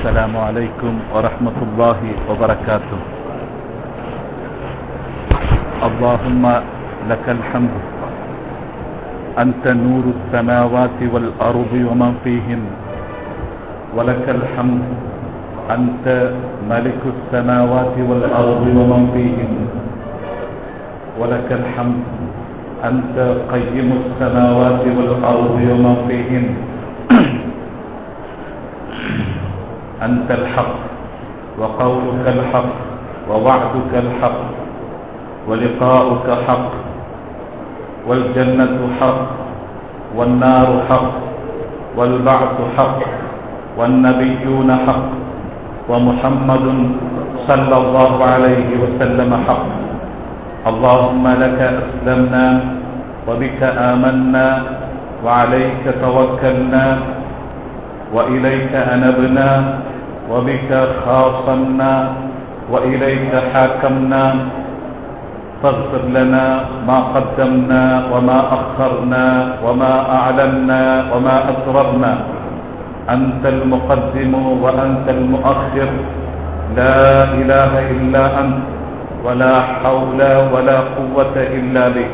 السلام عليكم ورحمة الله وبركاته اللهم لك الحمد أنت نور السماوات والأرض ومن فيهن ولك الحمد أنت ملك السماوات والأرض ومن فيهن ولك الحمد أنت قيم السماوات والأرض ومن فيهن أنت الحق وقولك الحق ووعدك الحق ولقاؤك حق والجنة حق والنار حق والبعث حق والنبيون حق ومحمد صلى الله عليه وسلم حق اللهم لك أسلمنا وبك آمنا وعليك توكلنا وإليك أنبنا وبك خاصمنا وإليك حاكمنا فاغفر لنا ما قدمنا وما أخرنا وما أعلنا وما أسررنا أنت المقدم وأنت المؤخر لا إله إلا أنت ولا حول ولا قوة إلا بك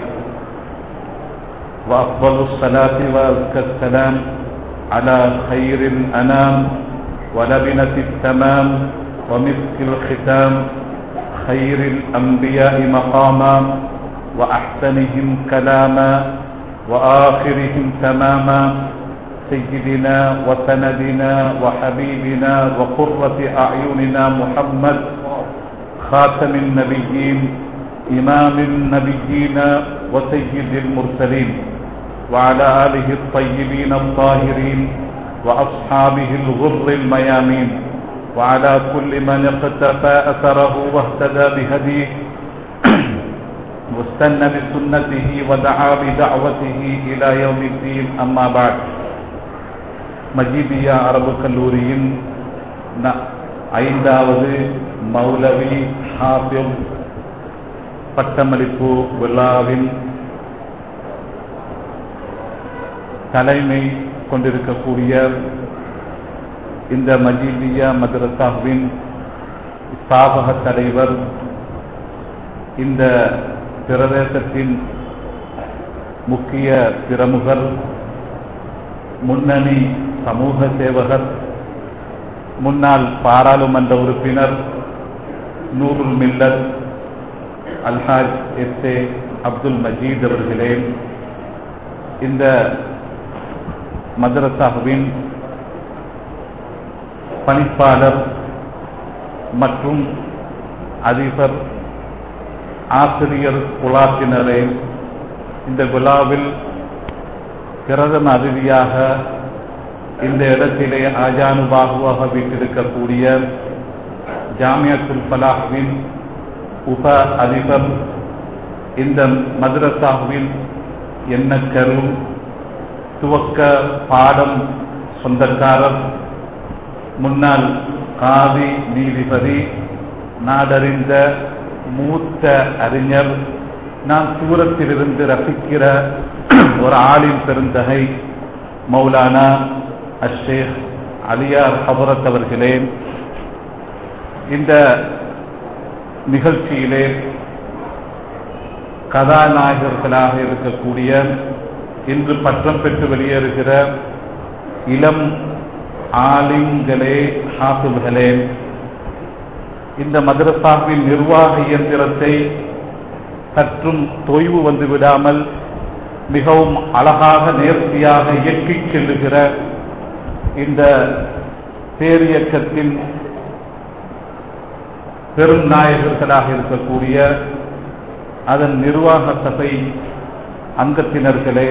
وأفضل الصلاة وأزكى السلام على خير الأنام ولبنة التمام ومسك الختام خير الأنبياء مقاما وأحسنهم كلاما وآخرهم تماما سيدنا وسندنا وحبيبنا وقرة أعيننا محمد خاتم النبيين إمام النبيين وسيد المرسلين وعلى آله الطيبين الطاهرين وأصحابه الغر الميامين وعلى كل من اقتفى أثره واهتدى بهديه واستنى بسنته ودعا بدعوته إلى يوم الدين أما بعد மஜீதியா அரபு கல்லூரியின் ஐந்தாவது மௌலவி ஹாஃபிம் பட்டமளிப்பு விழாவின் தலைமை கொண்டிருக்கக்கூடிய இந்த மஜீதியா மதரசாவின் ஸ்தாபக தலைவர் இந்த பிரதேசத்தின் முக்கிய பிரமுகர் முன்னணி சமூக சேவகர் முன்னாள் பாராளுமன்ற உறுப்பினர் நூருல் மில்லத் அல்ஹாஜ் எஸ் ஏ அப்துல் மஜீத் அவர்களே இந்த மதரசாவின் பணிப்பாளர் மற்றும் அதிபர் ஆசிரியர் குலாத்தினரே இந்த விழாவில் பிரதம அதிதியாக இந்த இடத்திலே ஆஜானுபாகுவாக வீட்டிருக்கக்கூடிய ஜாமியத்துல் ஃபலாஹ்வின் உப அதிபர் இந்த மதரசாவின் எண்ணக்கரும் துவக்க பாடம் சொந்தக்காரர் முன்னாள் காதி நீதிபதி நாடறிந்த மூத்த அறிஞர் நான் தூரத்திலிருந்து ரசிக்கிற ஒரு ஆளின் பெருந்தகை மௌலானா அஷேக் அலியார் ஹபரத் அவர்களே இந்த நிகழ்ச்சியிலே கதாநாயகர்களாக இருக்கக்கூடிய இன்று பட்டம் பெற்று வெளியேறுகிற இளம் ஆலிம்களே ஹாஃபில்களே இந்த மதரசாவின் நிர்வாக இயந்திரத்தை சற்றும் தொய்வு வந்து விடாமல் மிகவும் அழகாக நேர்த்தியாக இயக்கிச் செல்லுகிற இந்த பேரியக்கத்தின் பெரும் நாயகர்களாக இருக்கக்கூடிய அதன் நிர்வாக சபை அங்கத்தினர்களே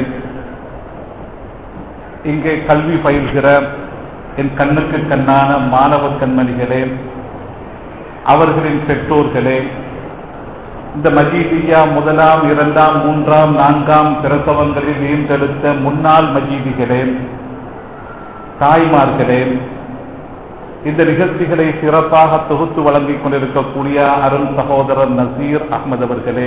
இங்கே கல்வி பயில்கிற என் கண்ணுக்கு கண்ணான மாணவ கண்மணிகளே அவர்களின் பெற்றோர்களே இந்த மஜீதியா முதலாம் இரண்டாம் மூன்றாம் நான்காம் பிரசவங்களில் ஈர்ந்தெடுத்த முன்னாள் மஜீதிகளே தாய்மார்களே இந்த நிகழ்ச்சிகளை சிறப்பாக தொகுத்து வழங்கிக் கொண்டிருக்கக்கூடிய அருண் சகோதரர் நசீர் அஹ்மது அவர்களே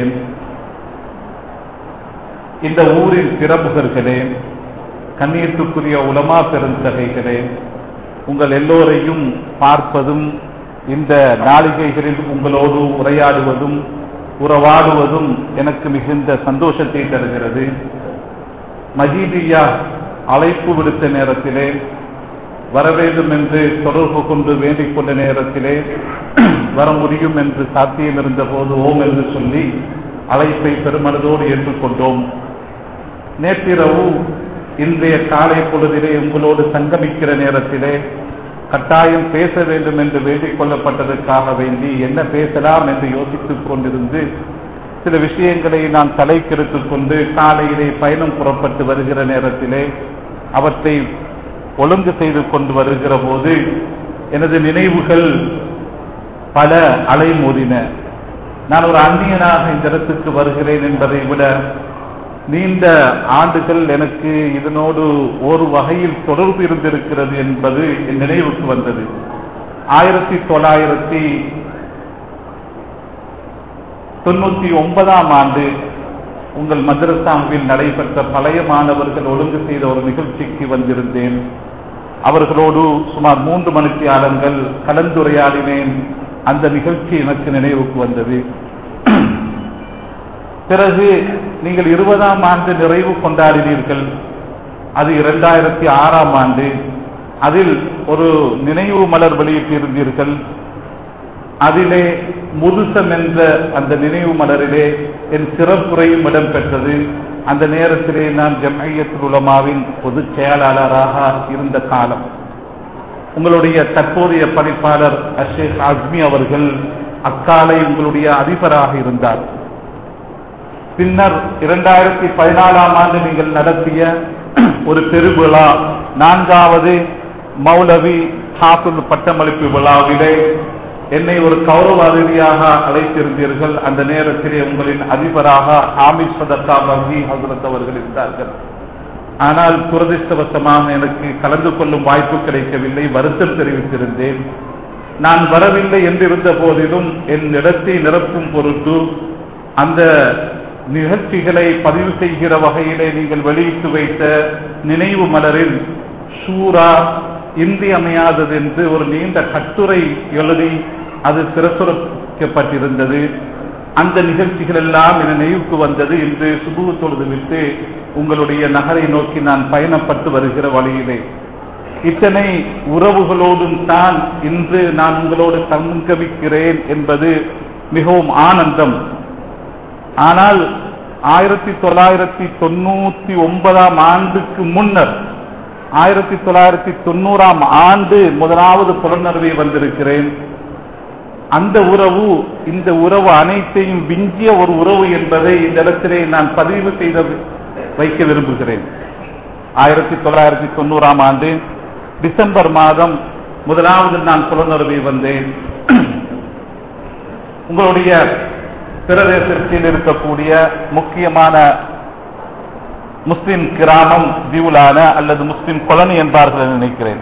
இந்த ஊரின் பிரமுகர்களே கண்ணியத்துக்குரிய உலமா பெருந்தகைகளே உங்கள் எல்லோரையும் பார்ப்பதும் இந்த நாளிகைகளில் உங்களோடு உரையாடுவதும் உறவாடுவதும் எனக்கு மிகுந்த சந்தோஷத்தை தருகிறது மஜீதியா அழைப்பு விடுத்த நேரத்திலே வர வேண்டும் என்று தொடர்பு கொண்டு வேண்டிக் கொண்ட நேரத்திலே வர முடியும் என்று சாத்தியம் இருந்த போது ஓம் என்று சொல்லி அழைப்பை பெருமனதோடு ஏற்றுக்கொண்டோம் நேற்றிரவு இன்றைய காலை பொழுதிலே உங்களோடு சங்கமிக்கிற நேரத்திலே கட்டாயம் பேச வேண்டும் என்று வேண்டிக் கொள்ளப்பட்டதற்காக வேண்டி என்ன பேசலாம் என்று யோசித்துக் கொண்டிருந்து சில விஷயங்களை நான் தலைக்கெடுத்துக் கொண்டு காலையிலே பயணம் புறப்பட்டு வருகிற நேரத்திலே அவற்றை ஒழுங்கு செய்து கொண்டு வருகிற போது எனது நினைவுகள் பல அலைமோதின நான் ஒரு அந்நியனாக இந்த இடத்துக்கு வருகிறேன் என்பதை விட நீண்ட ஆண்டுகள் எனக்கு இதனோடு ஒரு வகையில் தொடர்பு இருந்திருக்கிறது என்பது என் நினைவுக்கு வந்தது ஆயிரத்தி தொள்ளாயிரத்தி தொண்ணூத்தி ஒன்பதாம் ஆண்டு உங்கள் மதரசாவில் நடைபெற்ற பழைய மாணவர்கள் ஒழுங்கு செய்த ஒரு நிகழ்ச்சிக்கு வந்திருந்தேன் அவர்களோடு சுமார் மூன்று மணித்தியாலங்கள் கலந்துரையாடினேன் அந்த நிகழ்ச்சி எனக்கு நினைவுக்கு வந்தது பிறகு நீங்கள் இருபதாம் ஆண்டு நிறைவு கொண்டாடினீர்கள் அது இரண்டாயிரத்தி ஆறாம் ஆண்டு அதில் ஒரு நினைவு மலர் வெளியிட்டிருந்தீர்கள் அதிலே முதுசம் என்ற அந்த நினைவு மலரிலே என் சிறப்புரையும் இடம்பெற்றது அந்த நேரத்திலே நான் ஜம்ஐயத்துல் உலமாவின் பொதுச் செயலாளராக இருந்த காலம் உங்களுடைய தற்போதைய பணிப்பாளர் அஷேக் அஸ்மி அவர்கள் அக்காலை உங்களுடைய அதிபராக இருந்தார் பின்னர் இரண்டாயிரத்தி பதினாலாம் ஆண்டு நீங்கள் நடத்திய ஒரு பெருவிழா நான்காவது மௌலவி ஹாஃபுல் பட்டமளிப்பு விழாவிலே என்னை ஒரு கௌரவ அதிதியாக அழைத்திருந்தீர்கள் அந்த நேரத்திலே உங்களின் அதிபராக ஆமிர் சதத்தா பகி ஹசரத் அவர்கள் இருந்தார்கள் ஆனால் துரதிருஷ்டவசமாக எனக்கு கலந்து கொள்ளும் வாய்ப்பு கிடைக்கவில்லை வருத்தம் தெரிவித்திருந்தேன் நான் வரவில்லை என்றிருந்த போதிலும் என் இடத்தை நிரப்பும் பொருட்டு அந்த நிகழ்ச்சிகளை பதிவு செய்கிற வகையிலே நீங்கள் வெளியிட்டு வைத்த நினைவு மலரில் ஷூரா இன்றியமையாதது என்று ஒரு நீண்ட கட்டுரை எழுதி அது பிரசுரிக்கப்பட்டிருந்தது அந்த நிகழ்ச்சிகள் எல்லாம் என் நினைவுக்கு வந்தது என்று சுபுகு தொழுது விட்டு உங்களுடைய நகரை நோக்கி நான் பயணப்பட்டு வருகிற வழியிலே இத்தனை உறவுகளோடும் தான் இன்று நான் உங்களோடு சங்கமிக்கிறேன் என்பது மிகவும் ஆனந்தம் ஆனால் ஆயிரத்தி தொள்ளாயிரத்தி தொண்ணூத்தி ஒன்பதாம் ஆண்டுக்கு முன்னர் ஆயிரத்தி தொள்ளாயிரத்தி தொண்ணூறாம் ஆண்டு முதலாவது புலனர்வை வந்திருக்கிறேன் அந்த உறவு இந்த உறவு அனைத்தையும் விஞ்சிய ஒரு உறவு என்பதை இந்த இடத்திலே நான் பதிவு செய்த வைக்க விரும்புகிறேன் ஆயிரத்தி தொள்ளாயிரத்தி தொண்ணூறாம் ஆண்டு டிசம்பர் மாதம் முதலாவது நான் புலனர்வை வந்தேன் உங்களுடைய பிரதேசத்தில் இருக்கக்கூடிய முக்கியமான முஸ்லிம் கிராமம் திவுலான அல்லது முஸ்லிம் கொலனி என்பார்கள் நினைக்கிறேன்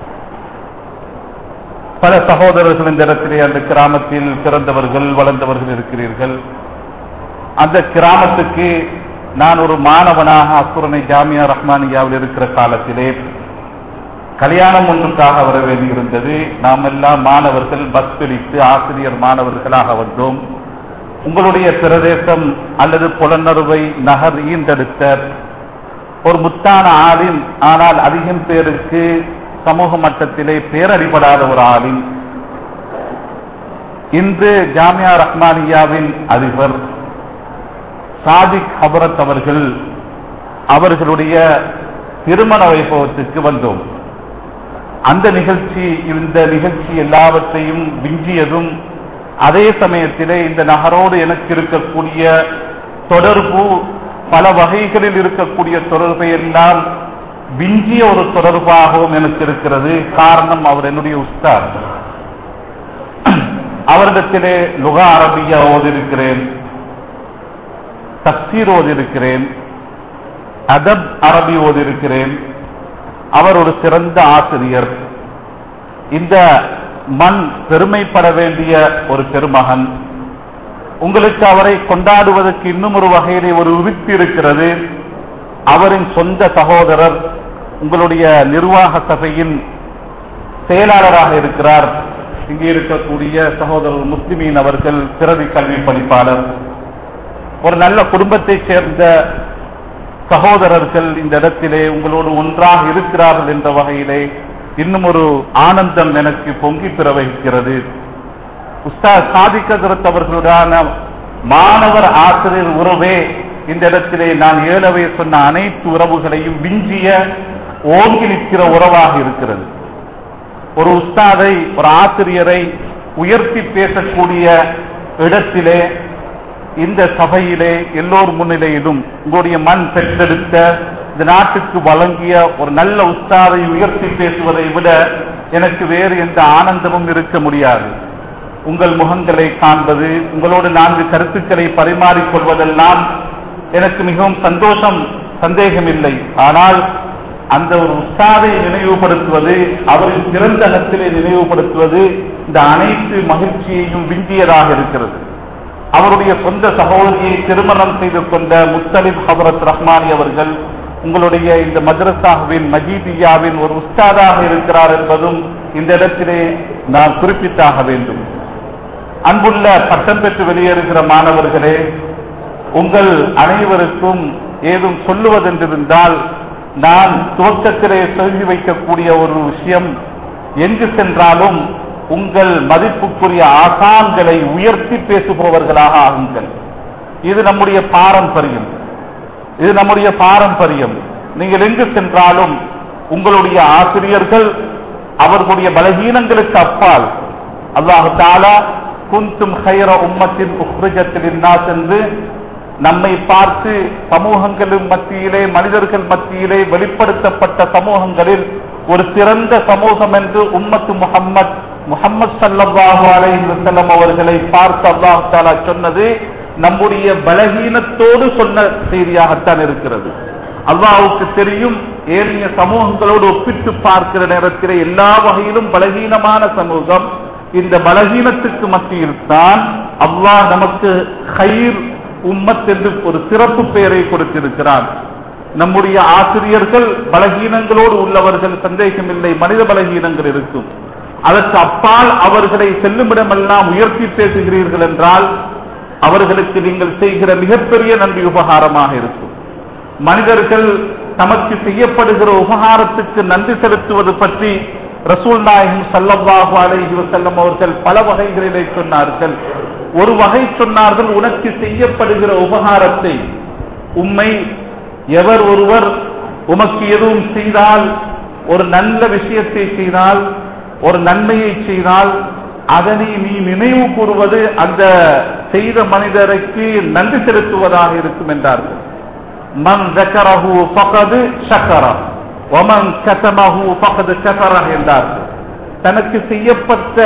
பல சகோதரர்கள் இந்த இடத்திலே அந்த கிராமத்தில் பிறந்தவர்கள் வளர்ந்தவர்கள் இருக்கிறீர்கள் அந்த கிராமத்துக்கு நான் ஒரு மாணவனாக அசுரனை ஜாமியா ரஹ்மானியாவில் இருக்கிற காலத்திலே கல்யாணம் ஒன்றுக்காக வர வேண்டியிருந்தது நாம் எல்லாம் மாணவர்கள் பஸ் பிடித்து ஆசிரியர் மாணவர்களாக வந்தோம் உங்களுடைய பிரதேசம் அல்லது புலனறுவை நகர் ஈந்தெடுத்த ஒரு முத்தான ஆளின் ஆனால் அதிகம் பேருக்கு சமூக மட்டத்திலே பேரடிபடாத ஒரு ஆளின் இன்று ஜாமியா ரஹ்மானியாவின் அதிபர் சாதிக் ஹபரத் அவர்கள் அவர்களுடைய திருமண வைபவத்துக்கு வந்தோம் அந்த நிகழ்ச்சி இந்த நிகழ்ச்சி எல்லாவற்றையும் விஞ்சியதும் அதே சமயத்திலே இந்த நகரோடு எனக்கு இருக்கக்கூடிய தொடர்பு பல வகைகளில் இருக்கக்கூடிய தொடர்பை எல்லாம் விஞ்சிய ஒரு தொடர்பாகவும் எனக்கு இருக்கிறது காரணம் அவர் என்னுடைய உஸ்தாத் அவரிடத்திலே லுகா அரபியா ஓதிருக்கிறேன் தப்சீர் ஓதிருக்கிறேன் அதப் அரபி ஓதிருக்கிறேன் அவர் ஒரு சிறந்த ஆசிரியர் இந்த மண் பெருமைப்பட வேண்டிய ஒரு பெருமகன் உங்களுக்கு அவரை கொண்டாடுவதற்கு இன்னும் ஒரு வகையிலே ஒரு உறுத்தி இருக்கிறது அவரின் சொந்த சகோதரர் உங்களுடைய நிர்வாக சபையின் செயலாளராக இருக்கிறார் இங்கே இருக்கக்கூடிய சகோதரர் முஸ்லிமீன் அவர்கள் பிறவி கல்வி பணிப்பாளர் ஒரு நல்ல குடும்பத்தைச் சேர்ந்த சகோதரர்கள் இந்த இடத்திலே உங்களோடு ஒன்றாக இருக்கிறார்கள் என்ற வகையிலே இன்னும் ஒரு ஆனந்தம் எனக்கு பொங்கி பிரவகிக்கிறது உஸ்தாத் சாதிக்கதரத் அவர்களுடான மாணவர் ஆசிரியர் உறவே இந்த இடத்திலே நான் ஏழவே சொன்ன அனைத்து உறவுகளையும் விஞ்சிய ஓங்கி நிற்கிற உறவாக இருக்கிறது ஒரு உஸ்தாதை ஒரு ஆசிரியரை உயர்த்தி பேசக்கூடிய இடத்திலே இந்த சபையிலே எல்லோர் முன்னிலையிலும் உங்களுடைய மண் பெற்றெடுத்த இந்த நாட்டுக்கு வழங்கிய ஒரு நல்ல உஸ்தாதை உயர்த்தி பேசுவதை விட எனக்கு வேறு எந்த ஆனந்தமும் இருக்க முடியாது உங்கள் முகங்களை காண்பது உங்களோடு நான்கு கருத்துக்களை பரிமாறிக் கொள்வதெல்லாம் எனக்கு மிகவும் சந்தோஷம் சந்தேகமில்லை ஆனால் அந்த ஒரு உஸ்தாதை நினைவுபடுத்துவது அவரின் பிறந்த இடத்திலே நினைவுபடுத்துவது இந்த அனைத்து மகிழ்ச்சியையும் விஞ்சியதாக இருக்கிறது அவருடைய சொந்த சகோதரியை திருமணம் செய்து கொண்ட முத்தலிப் ஹபரத் ரஹ்மானி அவர்கள் உங்களுடைய இந்த மദ്രസാவின் மஜீதியாவின் ஒரு உஸ்தாதாக இருக்கிறார் என்பதும் இந்த இடத்திலே நான் குறிப்பிட்டாக வேண்டும் அன்புள்ள பட்டம் பெற்று வெளியேறுகிற மாணவர்களே உங்கள் அனைவருக்கும் ஏதும் சொல்லுவதென்றிருந்தால் நான் துவக்கத்திலே சொல்லி வைக்கக்கூடிய ஒரு விஷயம் எங்கு சென்றாலும் உங்கள் மதிப்புக்குரிய ஆசான்களை உயர்த்தி பேசுபவர்களாக ஆகுங்கள் இது நம்முடைய பாரம்பரியம் இது நம்முடைய பாரம்பரியம் நீங்கள் எங்கு சென்றாலும் உங்களுடைய ஆசிரியர்கள் அவர்களுடைய பலகீனங்களுக்கு அப்பால் அல்லாஹு தாலா குந்தும் ஹைர உம்மத்தின் உஹ்ரிஜத்தில் என்று நம்மை பார்த்து சமூகங்களின் மத்தியிலே மனிதர்கள் மத்தியிலே வெளிப்படுத்தப்பட்ட சமூகங்களில் ஒரு சிறந்த சமூகம் என்று உம்மத்து முகம்மது முகமது சல்லாஹு அலைஹி வஸல்லம் அவர்களை பார்த்து அல்லாஹ் தாலா சொன்னது நம்முடைய பலகீனத்தோடு சொன்ன செய்தியாகத்தான் இருக்கிறது அல்லாஹுக்கு தெரியும் ஏனைய சமூகங்களோடு ஒப்பிட்டு பார்க்கிற நேரத்தில் எல்லா வகையிலும் பலகீனமான சமூகம் இந்த பலகீனத்துக்கு மத்தியில் தான் அல்லாஹ் நமக்கு ஹைர் உம்மத் என்று ஒரு சிறப்பு பெயரை கொடுத்திருக்கிறான் நம்முடைய ஆசிரியர்கள் பலகீனங்களோடு உள்ளவர்கள் சந்தேகமில்லை மனித பலகீனங்கள் இருக்கும் அதற்கு அப்பால் அவர்களை செல்லுமிடமெல்லாம் உயர்த்தி பேசுகிறீர்கள் என்றால் அவர்களுக்கு நீங்கள் செய்கிற மிகப்பெரிய நன்றி உபகாரமாக இருக்கும் மனிதர்கள் தமக்கு செய்யப்படுகிற உபகாரத்துக்கு நன்றி செலுத்துவது பற்றி ரசூல் நாயகம் சல்லல்லாஹு அலைஹி வஸல்லம் அவர்கள் பல வகைகளிலே சொன்னார்கள் ஒரு வகை சொன்னார்கள் உனக்கு செய்யப்படுகிற உபகாரத்தை உம்மை எவர் ஒருவர் உமக்கு எதுவும் செய்தால் ஒரு நல்ல விஷயத்தை செய்தால் ஒரு நன்மையை செய்தால் அதனை நீ நினைவு கூறுவது அந்த செய்த மனிதருக்கு நன்றி செலுத்துவதாக இருக்கும் என்றார்கள் மன் ஜக்கரஹு ஃபகது ஷக்கரா ஒமன் கதமஹு ஃபகது கஃபரா என்றார்கள் தனக்கு செய்யப்பட்ட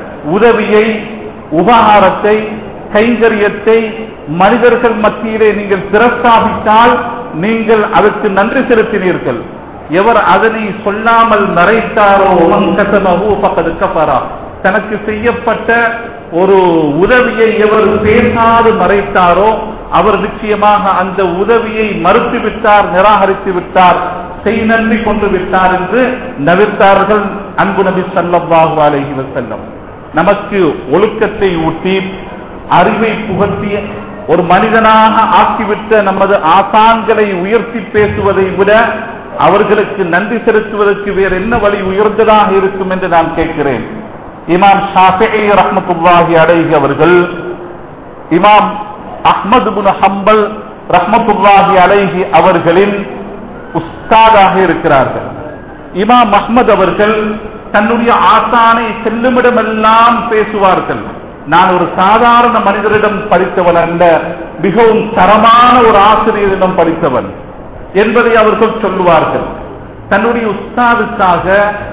உதவியை உபகாரத்தை கைங்கரியத்தை மனிதர்கள் மத்தியிலே நீங்கள் பிரஸ்தாபித்தால் நீங்கள் அதற்கு நன்றி செலுத்தினீர்கள் எவர் அதனை சொல்லாமல் மறைத்தாரோ பக்கத்து கபரா தனக்கு செய்யப்பட்ட ஒரு உதவியை எவர் பேசாது மறைத்தாரோ அவர் நிச்சயமாக அந்த உதவியை மறுத்து விட்டார் நிராகரித்து விட்டார் செய் நன்றி கொண்டு விட்டார் என்று நவிர்த்தார்கள் அன்பு நபி சல்லாஹு அலஹி வசல்லம் நமக்கு ஒழுக்கத்தை ஊட்டி அறிவை புகட்டிய ஒரு மனிதனாக ஆக்கிவிட்ட நமது ஆசான்களை உயர்த்தி பேசுவதை விட அவர்களுக்கு நன்றி செலுத்துவதற்கு வேறு என்ன வழி உயர்ந்ததாக இருக்கும் என்று நான் கேட்கிறேன் இமாம் ஷாஃபி ரஹமத்துல்லாஹி அடைகி அவர்கள் இமாம் அஹ்மது புன் ஹம்பல் ரஹமத்துல்லாஹி அலைஹி அவர்களின் உஸ்தாதாக இருக்கிறார்கள் இமாம் அஹ்மத் அவர்கள் தன்னுடைய ஆசானை செல்லுமிடமெல்லாம் பேசுவார்கள் நான் ஒரு சாதாரண மனிதரிடம் படித்தவன் அல்ல மிகவும் தரமான ஒரு ஆசிரியரிடம் படித்தவன் என்பதை அவர்கள் சொல்லுவார்கள் தன்னுடைய உஸ்தாதுக்காக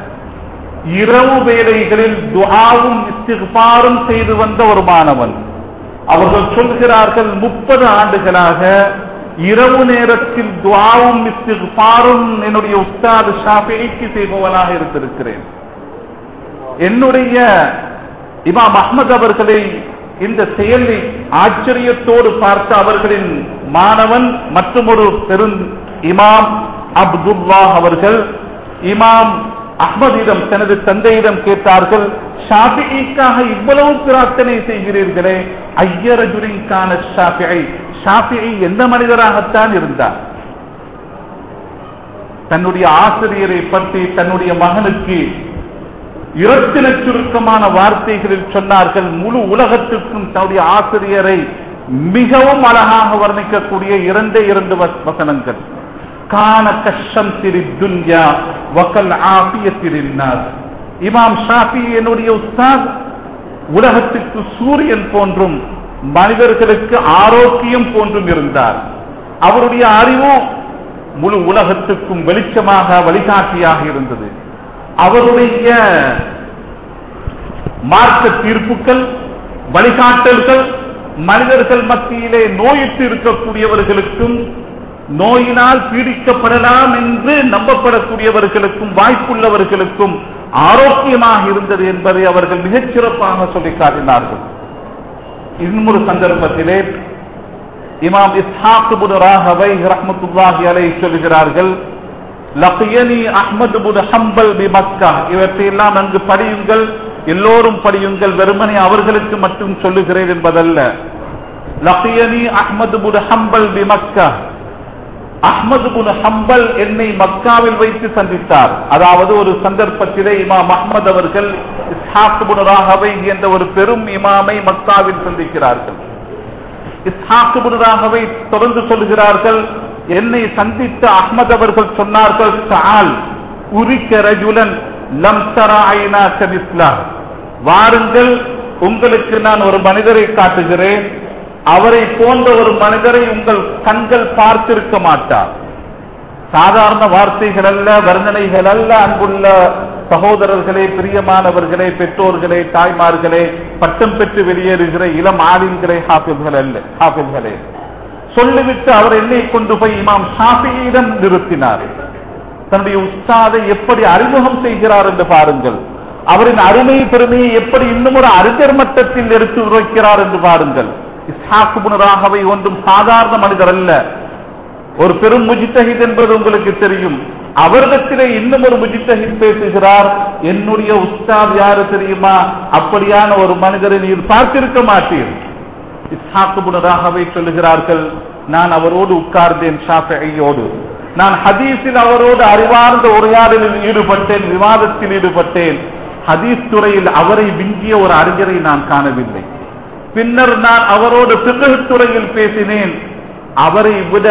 இரவு வேளைகளில் துஆவும் இஸ்திஃபாரும் செய்து வந்த ஒரு மாணவன் அவர்கள் சொல்கிறார்கள் முப்பது ஆண்டுகளாக இரவு நேரத்தில் துவாவும் இஸ்திஃபாரும் என்னுடைய உஸ்தாது ஷாஃபிக்கு செய்பவனாக இருந்திருக்கிறேன் என்னுடைய இமாம் அஹ்மத் அவர்களை இந்த செயலை ஆச்சரியத்தோடு பார்த்த அவர்களின் மாணவன் மற்றும் ஒரு பெரும் இமாம் அப்துல்லா அவர்கள் இமாம் அஹ்மதிடம் தனது தந்தையிடம் கேட்டார்கள் ஷாஃபிக்காக இவ்வளவு பிரார்த்தனை செய்கிறீர்களே ஐயரஜுரின் ஷாஃபிஐ ஷாஃபிஐ எந்த மனிதராகத்தான் இருந்தார் தன்னுடைய ஆசிரியரை பற்றி தன்னுடைய மகனுக்கு இரத்தின சுருக்கமான வார்த்தைகளில் சொன்னார்கள் முழு உலகத்திற்கும் தன்னுடைய ஆசிரியரை மிகவும் அழகாக வர்ணிக்கக்கூடிய இரண்டே இரண்டு வச- வசனங்கள் கான கஷம் திரி துன்யா வக்கல் ஆபியத்திரின்னார் இமாம் ஷாஃபி என்னுடைய உஸ்தாத் உலகத்துக்கு சூரியன் போன்றும் மனிதர்களுக்கு ஆரோக்கியம் போன்றும் இருந்தார் அவருடைய அறிவு முழு உலகத்துக்கும் வெளிச்சமாக வழிகாட்டியாக இருந்தது அவருடைய மார்க்க தீர்ப்புகள் வழிகாட்டல்கள் மனிதர்கள் மத்தியிலே நோயிட்டு இருக்கக்கூடியவர்களுக்கும் நோயினால் பீடிக்கப்படலாம் என்று நம்பப்படக்கூடியவர்களுக்கும் வாய்ப்புள்ளவர்களுக்கும் ஆரோக்கியமாக இருந்தது என்பதை அவர்கள் மிகச் சிறப்பாக சொல்லிக் காட்டினார்கள் இன்னொரு சந்தர்ப்பத்திலே இமாம் இஸ்ஹாக் புன் ராகவை ரஹ்மத்துல்லாஹி அலைஹி சொல்கிறார்கள் லக்கியனி அஹ்மது புன் ஹம்பல் பி மக்கா இவற்றையெல்லாம் நன்கு படியுங்கள் எல்லோரும் படியுங்கள் வெறுமனே அவர்களுக்கு மட்டும் சொல்லுகிறேன் என்பதல்ல லக்கியனி அஹ்மது புன் ஹம்பல் பி மக்கா அஹ்மது புன் ஹம்பல் என்னை மக்காவில் வைத்து சந்தித்தார் அதாவது ஒரு சந்தர்ப்பத்திலே இமாம் அஹ்மத் அவர்கள் இஸ்ஹாக் புன் ராகவை என்ற ஒரு பெரும் இமாமை மக்காவில் சந்திக்கிறார்கள் இஸ்ஹாக் புன் ராகவை தொடர்ந்து சொல்கிறார்கள் என்னை சந்தித்த அஹ்மத் அவர்கள் சொன்னார்கள் தால் உரிக்க ரஜுலன் லம் தரா ஐனா கமிஸ்லா வாருங்கள் உங்களுக்கு நான் ஒரு மனிதரை காட்டுகிறேன் அவரை போன்ற ஒரு மனிதரை உங்கள் கண்கள் பார்த்திருக்க மாட்டார் சாதாரண வார்த்தைகள் அல்ல வர்ணனைகள் அல்ல அன்புள்ள சகோதரர்களே பிரியமானவர்களே பெற்றோர்களே தாய்மார்களே பட்டம் பெற்று வெளியேறுகிற இளம் ஆலிம்களே ஹாஃபில்கள் அல்ல ஹாஃபில்களே சொல்லிவிட்டு அவர் என்னை கொண்டு போய் இமாம் ஷாஃபியிடம் நிறுத்தினார் தன்னுடைய உஸ்தாதை எப்படி அறிமுகம் செய்கிறார் என்று பாருங்கள் அவரின் அருமை பெருமையை எப்படி இன்னும் ஒரு அறிஞர் மட்டத்தில் எடுத்து உரைக்கிறார் என்று பாருங்கள் இஸ்ஹாக் இப்னு ராகவை ஒன்றும் சாதாரண மனிதர் அல்ல ஒரு பெரும் முஜித்தஹித் என்பது உங்களுக்கு தெரியும் அவரிடத்திலே இன்னும் ஒரு முஜித்தஹித் பேசுகிறார் என்னுடைய உஸ்தாத் யாரு தெரியுமா அப்படியான ஒரு மனிதரை நீர் பார்த்திருக்க மாட்டீர் இஸ்ஹாக் இப்னு ராகவை சொல்லுகிறார்கள் நான் அவரோடு உட்கார்ந்தேன் ஷாஃபியோடு நான் ஹதீஸில் அவரோடு அறிவார்ந்த உரையாடலில் ஈடுபட்டேன் விவாதத்தில் ஈடுபட்டேன் ஹதீஸ் துறையில் அவரை விஞ்சிய ஒரு அறிஞரை நான் காணவில்லை பின்னர் நான் அவரோடு பிறகு துறையில் பேசினேன் அவரை விட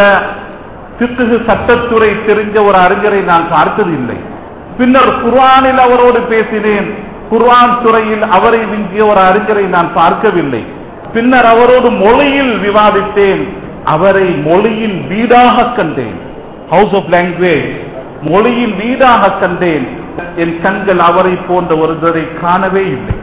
பிறகு சட்டத்துறை தெரிஞ்ச ஒரு அறிஞரை நான் பார்த்தது இல்லை பின்னர் குர்ஆனில் அவரோடு பேசினேன் குர்ஆன் துறையில் அவரை விஞ்சிய ஒரு அறிஞரை நான் பார்க்கவில்லை பின்னர் அவரோடு மொழியில் விவாதித்தேன் அவரை மொழியின் வீடாக கண்டேன் ஹவுஸ் ஆஃப் லாங்குவேஜ் மொழியின் வீடாக கண்டேன் என் கண்கள் அவரை போன்ற ஒருவரை காணவே இல்லை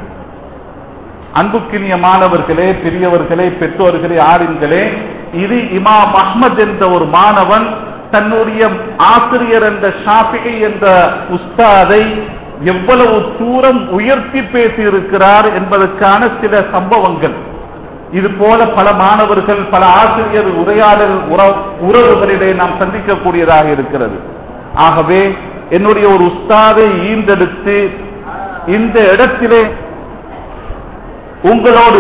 அன்புக்கினிய மாணவர்களே பெரியவர்களே பெற்றோர்களே ஆளுங்களே இது இமாம் அஹ்மத் என்ற ஒரு மாணவன் தன்னுடைய ஆசிரியர் என்ற ஷாஃபிகை என்ற உஸ்தாதை எவ்வளவு தூரம் உயர்த்தி பேசியிருக்கிறார் என்பதற்கான சில சம்பவங்கள் இது போல பல மாணவர்கள் பல ஆசிரியர் உரையாடல் உற- உறவுகளிலே நாம் சந்திக்கக்கூடியதாக இருக்கிறது ஆகவே என்னுடைய ஒரு உஸ்தாதை ஈந்தெடுத்து இந்த இடத்திலே உங்களோடு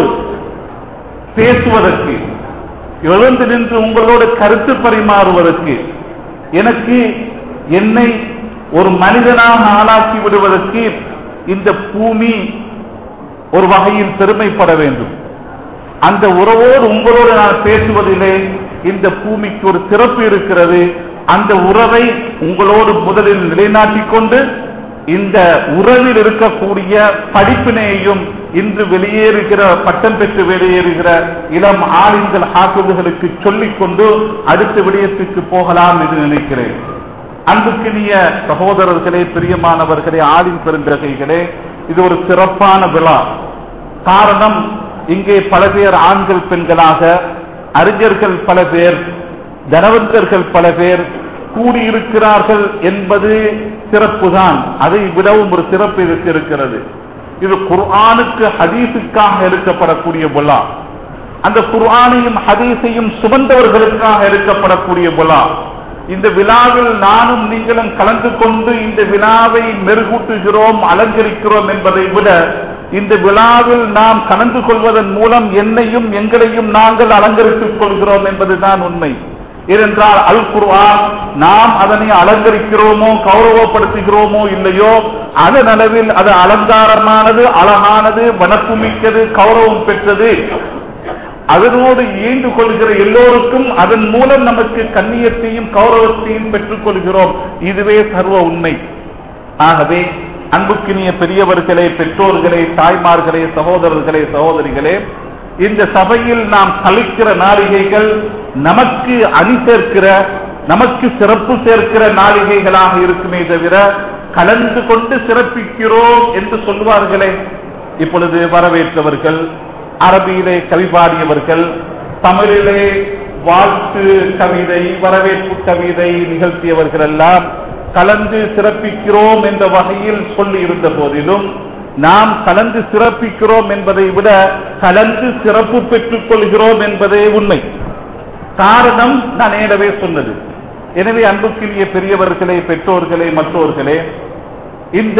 பேசுவதற்கு எழுந்து நின்று உங்களோடு கருத்து பரிமாறுவதற்கு எனக்கு என்னை ஒரு மனிதனாக ஆளாக்கி விடுவதற்கு இந்த பூமி ஒரு வகையில் பெருமைப்பட வேண்டும் அந்த உறவோடு உங்களோடு நான் பேசுவதிலே இந்த பூமிக்கு ஒரு சிறப்பு இருக்கிறது அந்த உறவை உங்களோடு முதலில் நிலைநாட்டிக் கொண்டு இந்த உறவில் இருக்கக்கூடிய படிப்பினையையும் இன்று வெளியேறுகிற பட்டம் பெற்று வெளியேறுகிற இளம் ஆளுங்கள் ஆக்குவர்களுக்கு சொல்லிக் கொண்டு அடுத்த விடயத்துக்கு போகலாம் என்று நினைக்கிறேன் அன்புக்கினிய சகோதரர்களே பிரியமானவர்களே ஆளின் பெருந்தகைகளே இது ஒரு சிறப்பான விழா காரணம் இங்கே பல பேர் ஆண்கள் பெண்களாக அறிஞர்கள் பல பேர் தனவந்தர்கள் பல பேர் கூடியிருக்கிறார்கள் என்பது சிறப்புதான் அதை விடவும் ஒரு சிறப்பு இதற்கு இருக்கிறது இது குர்ஆனுக்கு ஹதீஸுக்காக எடுக்கப்படக்கூடிய விழா அந்த குர்ஆனையும் ஹதீஸையும் சுமந்தவர்களுக்காக எடுக்கப்படக்கூடிய விழா இந்த விழாவில் நானும் நீங்களும் கலந்து கொண்டு இந்த விழாவை மெருகூட்டுகிறோம் அலங்கரிக்கிறோம் என்பதை விட இந்த விழாவில் நாம் கலந்து கொள்வதன் மூலம் என்னையும் எங்களையும் நாங்கள் அலங்கரித்துக் கொள்கிறோம் என்பதுதான் உண்மை ஏனென்றால் அல் குர்ஆன் நாம் அதனை அலங்கரிக்கிறோமோ கௌரவப்படுத்துகிறோமோ இல்லையோ அதன் அளவில் அது அலங்காரமானது அழகானது வனப்புமிக்கது கௌரவம் பெற்றது அதனோடு ஈண்டு கொள்கிற எல்லோருக்கும் அதன் மூலம் நமக்கு கண்ணியத்தையும் கௌரவத்தையும் பெற்றுக் கொள்கிறோம் இதுவே சர்வ உண்மை ஆகவே அன்புக்கினிய பெரியவர்களே பெற்றோர்களே தாய்மார்களே சகோதரர்களே சகோதரிகளே இந்த சபையில் நாம் கழிக்கிற நாளிகைகள் நமக்கு அணி சேர்க்கிற நமக்கு சிறப்பு சேர்க்கிற நாளிகைகளாக இருக்குமே தவிர கலந்து கொண்டு சிறப்பிக்கிறோம் என்று சொல்வார்களே இப்பொழுது வரவேற்றவர்கள் அரபியிலே கவி பாடியவர்கள் தமிழிலே வாழ்த்து கவிதை வரவேற்பு கவிதை நிகழ்த்தியவர்கள் எல்லாம் கலந்து சிறப்பிக்கிறோம் என்ற வகையில் சொல்லி இருந்த போதிலும் நாம் கலந்து சிறப்பிக்கிறோம் என்பதை விட கலந்து சிறப்பு பெற்றுக் கொள்கிறோம் என்பதே உண்மை காரணம் நான் ஏடவே சொன்னது எனவே அன்புக்குரிய பெரியவர்களே பெற்றோர்களே மற்றோர்களே இந்த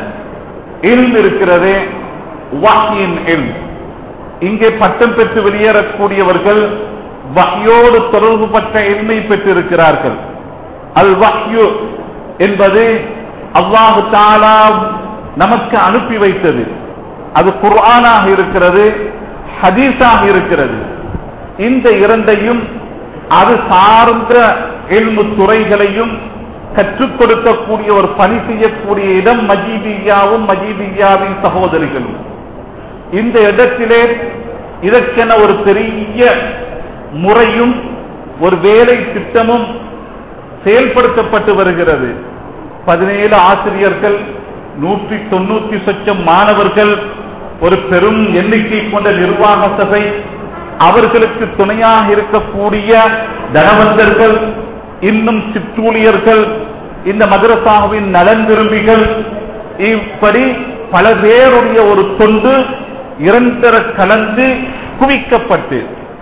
இல்ம் இருக்கிறதே வாக்கியின் இல்ம் இங்கே பட்டம் பெற்று வெளியேறக்கூடியவர்கள் வஹ்யோடு தொடர்பு பட்ட எண்மை பெற்றிருக்கிறார்கள் அல் வஹ்யு என்பது அல்லாஹு தாலா நமக்கு அனுப்பி வைத்தது அது குர்ஆனாக இருக்கிறது ஹதீஸாக இருக்கிறது இந்த இரண்டையும் அது சார்ந்த எல்மு துறைகளையும் கற்றுக் கொடுக்கக்கூடிய ஒரு பணி செய்யக்கூடிய இடம் மஜீதியாவும் மஜீதியாவின் சகோதரிகளும் இந்த இடத்திலே இதற்கென ஒரு பெரிய முறையும் ஒரு வேலை திட்டமும் செயல்படுத்தப்பட்டு வருகிறது பதினேழு ஆசிரியர்கள் நூற்றி தொண்ணூத்தி சொச்சம் மாணவர்கள் ஒரு பெரும் எண்ணிக்கை கொண்ட நிர்வாக சபை அவர்களுக்கு துணையாக இருக்கக்கூடிய தனவந்தர்கள் இன்னும் சிற்றூழியர்கள் இந்த மதரசாவின் நலன் விரும்பிகள் இப்படி பல பேருடைய ஒரு தொண்டு இரண்டர கலந்து குவிக்கப்பட்டு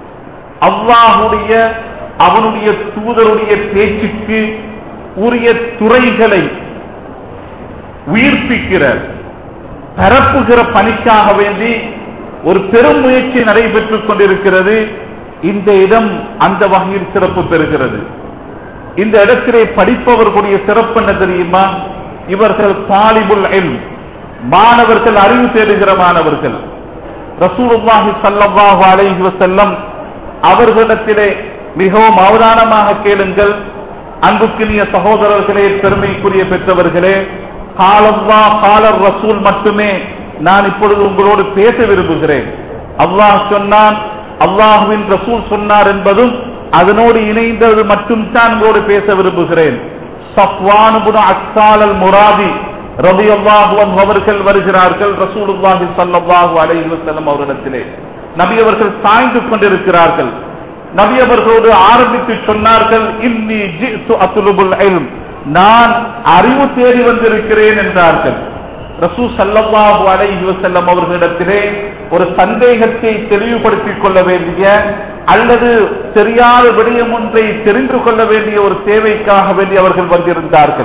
அல்லாஹுடைய அவனுடைய தூதருடைய பேச்சுக்கு உரிய துறைகளை உயிர்ப்பிக்கிற பரப்புகிற பணிக்காக வேண்டி ஒரு பெரும் முயற்சி நடைபெற்றுக் கொண்டிருக்கிறது இந்த இடம் அந்த வகையில் சிறப்பு பெறுகிறது இந்த இடத்திலே படிப்பவர்களுடைய சிறப்பு என்ன தெரியுமா இவர்கள் தாலிபுல் இல்ம் மாணவர்கள் அறிவு தேடுகிற மாணவர்கள் ரசூலுல்லாஹி ஸல்லல்லாஹு அலைஹி வஸல்லம் அவர்களிடத்திலே மிகவும் அவதானமாக கேளுங்கள் அன்புக்கினிய சகோதரர்களே பெருமைக்குரிய பெற்றவர்களே காலல்லா காலர் ரசூல் மட்டுமே நான் இப்பொழுது உங்களோடு பேச விரும்புகிறேன் அல்லாஹ் சொன்னான் அல்லாஹுவின் ரசூல் சொன்னார் என்பதும் அதனோடு இணைந்தது மட்டும் தான் உங்களோடு பேச விரும்புகிறேன் சப்வானுபுன அக்சாலல் முராதி ரபி அல்லாஹுவன் அவர்கள் வருகிறார்கள் ரசூலுல்லாஹி ஸல்லல்லாஹு அலைஹி வஸல்லம் அவரிடத்திலே நபி அவர்கள் சாய்ந்து கொண்டிருக்கிறார்கள் நபி அவர்களோடு ஆரம்பித்து சொன்னார்கள் இன்னி ஜித்து அத்துலுபுல் இல்ம் நான் அறிவு தேடி வந்திருக்கிறேன் என்றார்கள் ரசூ சல்லல்லாஹு அலைஹி வஸல்லம் அவர்களிடத்திலே ஒரு சந்தேகத்தை தெளிவுபடுத்திக் கொள்ள வேண்டிய அல்லது தெரியாத விடயம் ஒன்றை தெரிந்து கொள்ள வேண்டிய ஒரு தேவைக்காக வேண்டி அவர்கள் வந்திருந்தார்கள்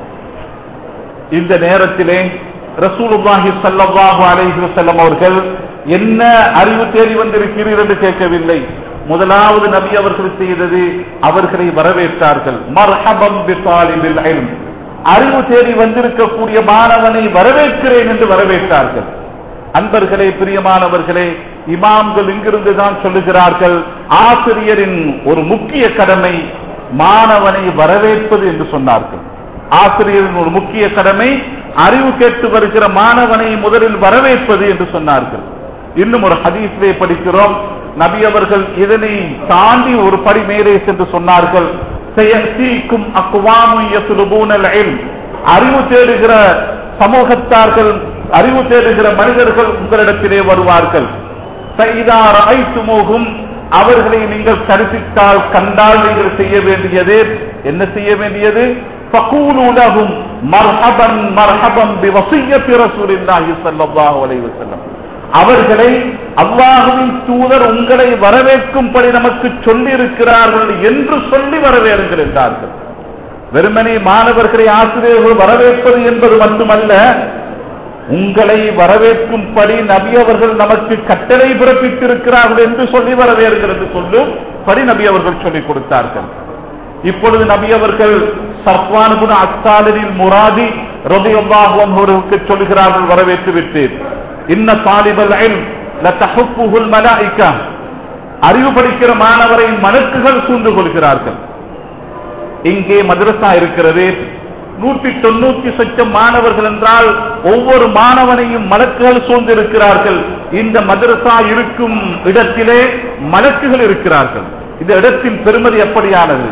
இந்த நேரத்திலே ரசூலுல்லாஹி ஸல்லல்லாஹு அலைஹி வஸல்லம் அவர்கள் என்ன அறிவு தேடி வந்திருக்கிறீர்கள் என்று கேட்கவில்லை முதலாவது நபி அவர்கள் செய்தது அவர்களை வரவேற்றார்கள் மர்ஹபம் பித்தாலிபில் இல்ம் அறிவு தேடி வந்திருக்கக்கூடிய மாணவனை வரவேற்கிறேன் என்று வரவேற்றார்கள் அன்பர்களே பிரியமானவர்களே இமாம்கள் இங்கிருந்து தான் சொல்லுகிறார்கள் ஆசிரியரின் ஒரு முக்கிய கடமை மாணவனை வரவேற்பது என்று சொன்னார்கள் ஆசிரியரின் ஒரு முக்கிய கடமை அறிவு கேட்டு வருகிற மாணவனை முதலில் வரவேற்பது என்று சொன்னார்கள் இன்னும் ஒரு ஹதீஸிலே படிக்கிறோம் நபி அவர்கள் இதனை தாண்டி ஒரு படி மேலே சென்று சொன்னார்கள் "சயஅத்தீக்கும் அக்வாமுன் யத்லுபூனல் இல்ம்." அறிவு தேடுகிற சமூகத்தார்கள் அறிவு தேடுகிற மனிதர்கள் உங்களிடத்திலே வருவார்கள் "ஃபஇதா ரஅய்துமூஹும்" அவர்களை நீங்கள் கருத்தித்தால் கண்டால் நீங்கள் செய்ய வேண்டியது என்ன செய்ய வேண்டியது فقولوا لهم مرحبا مرحبا بوصية رسول الله صلى الله عليه وسلم அவர்களை அல்லாஹுவின் தூதர் உங்களை வரவேற்கும்படி நமக்கு சொல்லி இருக்கிறார்கள் என்று சொல்லி வரவேறுங்கள் என்றார்கள் வெறுமனே மாணவர்களை ஆசிரியர்கள் வரவேற்பது என்பது மட்டுமல்ல உங்களை வரவேற்கும்படி நபி அவர்கள் நமக்கு கட்டளை பிறப்பித்திருக்கிறார்கள் என்று சொல்லி வரவேறுங்கள் என்று சொல்லும் படி நபி அவர்கள் சொல்லிக் கொடுத்தார்கள் இப்பொழுது நபி அவர்கள் சர்வானுகுண அத்தாலின் முராதி ரபி அவர்களுக்கு சொல்லுகிறார்கள் வரவேற்று விட்டு இன்ன தாலிபல் மலாய்க்கா அறிவு படிக்கிற மாணவரை மலக்குகள் சூழ்ந்து கொள்கிறார்கள் இங்கே மதரசா இருக்கிறது நூற்றி தொண்ணூத்தி சொச்சம் மாணவர்கள் என்றால் ஒவ்வொரு மாணவனையும் மலக்குகள் சூழ்ந்து இருக்கிறார்கள் இந்த மதரசா இருக்கும் இடத்திலே மலக்குகள் இருக்கிறார்கள் இந்த இடத்தின் பெருமதி எப்படியானது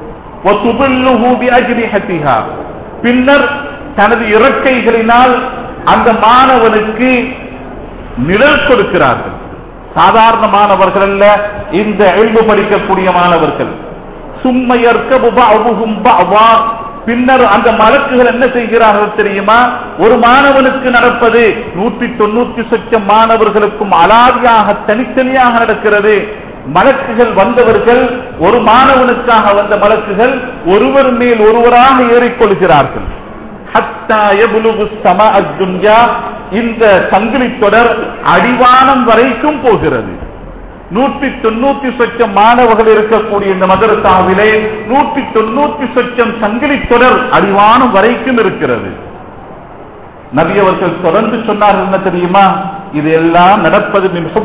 பின்னர் தனது இறக்கைகளினால் அந்த மாணவனுக்கு நிழல் கொடுக்கிறார்கள் சாதாரண மாணவர்கள் அல்ல இந்த எழுவு படிக்கக்கூடிய மாணவர்கள் சும்மையற்க பின்னர் அந்த மலக்குகள் என்ன செய்கிறார்கள் தெரியுமா ஒரு மாணவனுக்கு நடப்பது நூற்றி தொண்ணூத்தி சொச்சம் மாணவர்களுக்கும் அலாதியாக தனித்தனியாக நடக்கிறது மலக்குகள் வந்தவர்கள் ஒரு மாணவனுக்காக வந்த மலக்குகள் ஒருவர் மேல் ஒருவராக ஏறிக்கொள்கிறார்கள் இந்த சங்கிலி தொடர் அடிவானம் வரைக்கும் போகிறது நூற்றி தொண்ணூத்தி சொச்சம் மாணவர்கள் இருக்கக்கூடிய இந்த மதரசாவிலே நூற்றி தொண்ணூத்தி சொச்சம் சங்கிலி தொடர் அடிவானம் வரைக்கும் இருக்கிறது நபி அவர்கள் தொடர்ந்து சொன்னார்கள் என்ன தெரியுமா இதெல்லாம் நடப்பது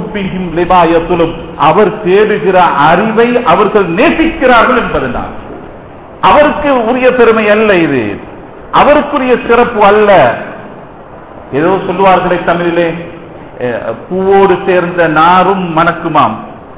அவர் தேடுகிற அறிவை அவர்கள் நேசிக்கிறார்கள் என்பதுதான் அவருக்கு உரிய பெருமை அல்ல இது அவருக்குரிய சிறப்பு அல்ல ஏதோ சொல்லுவார்களே தமிழிலே பூவோடு சேர்ந்த நாரும் மணக்குமாம்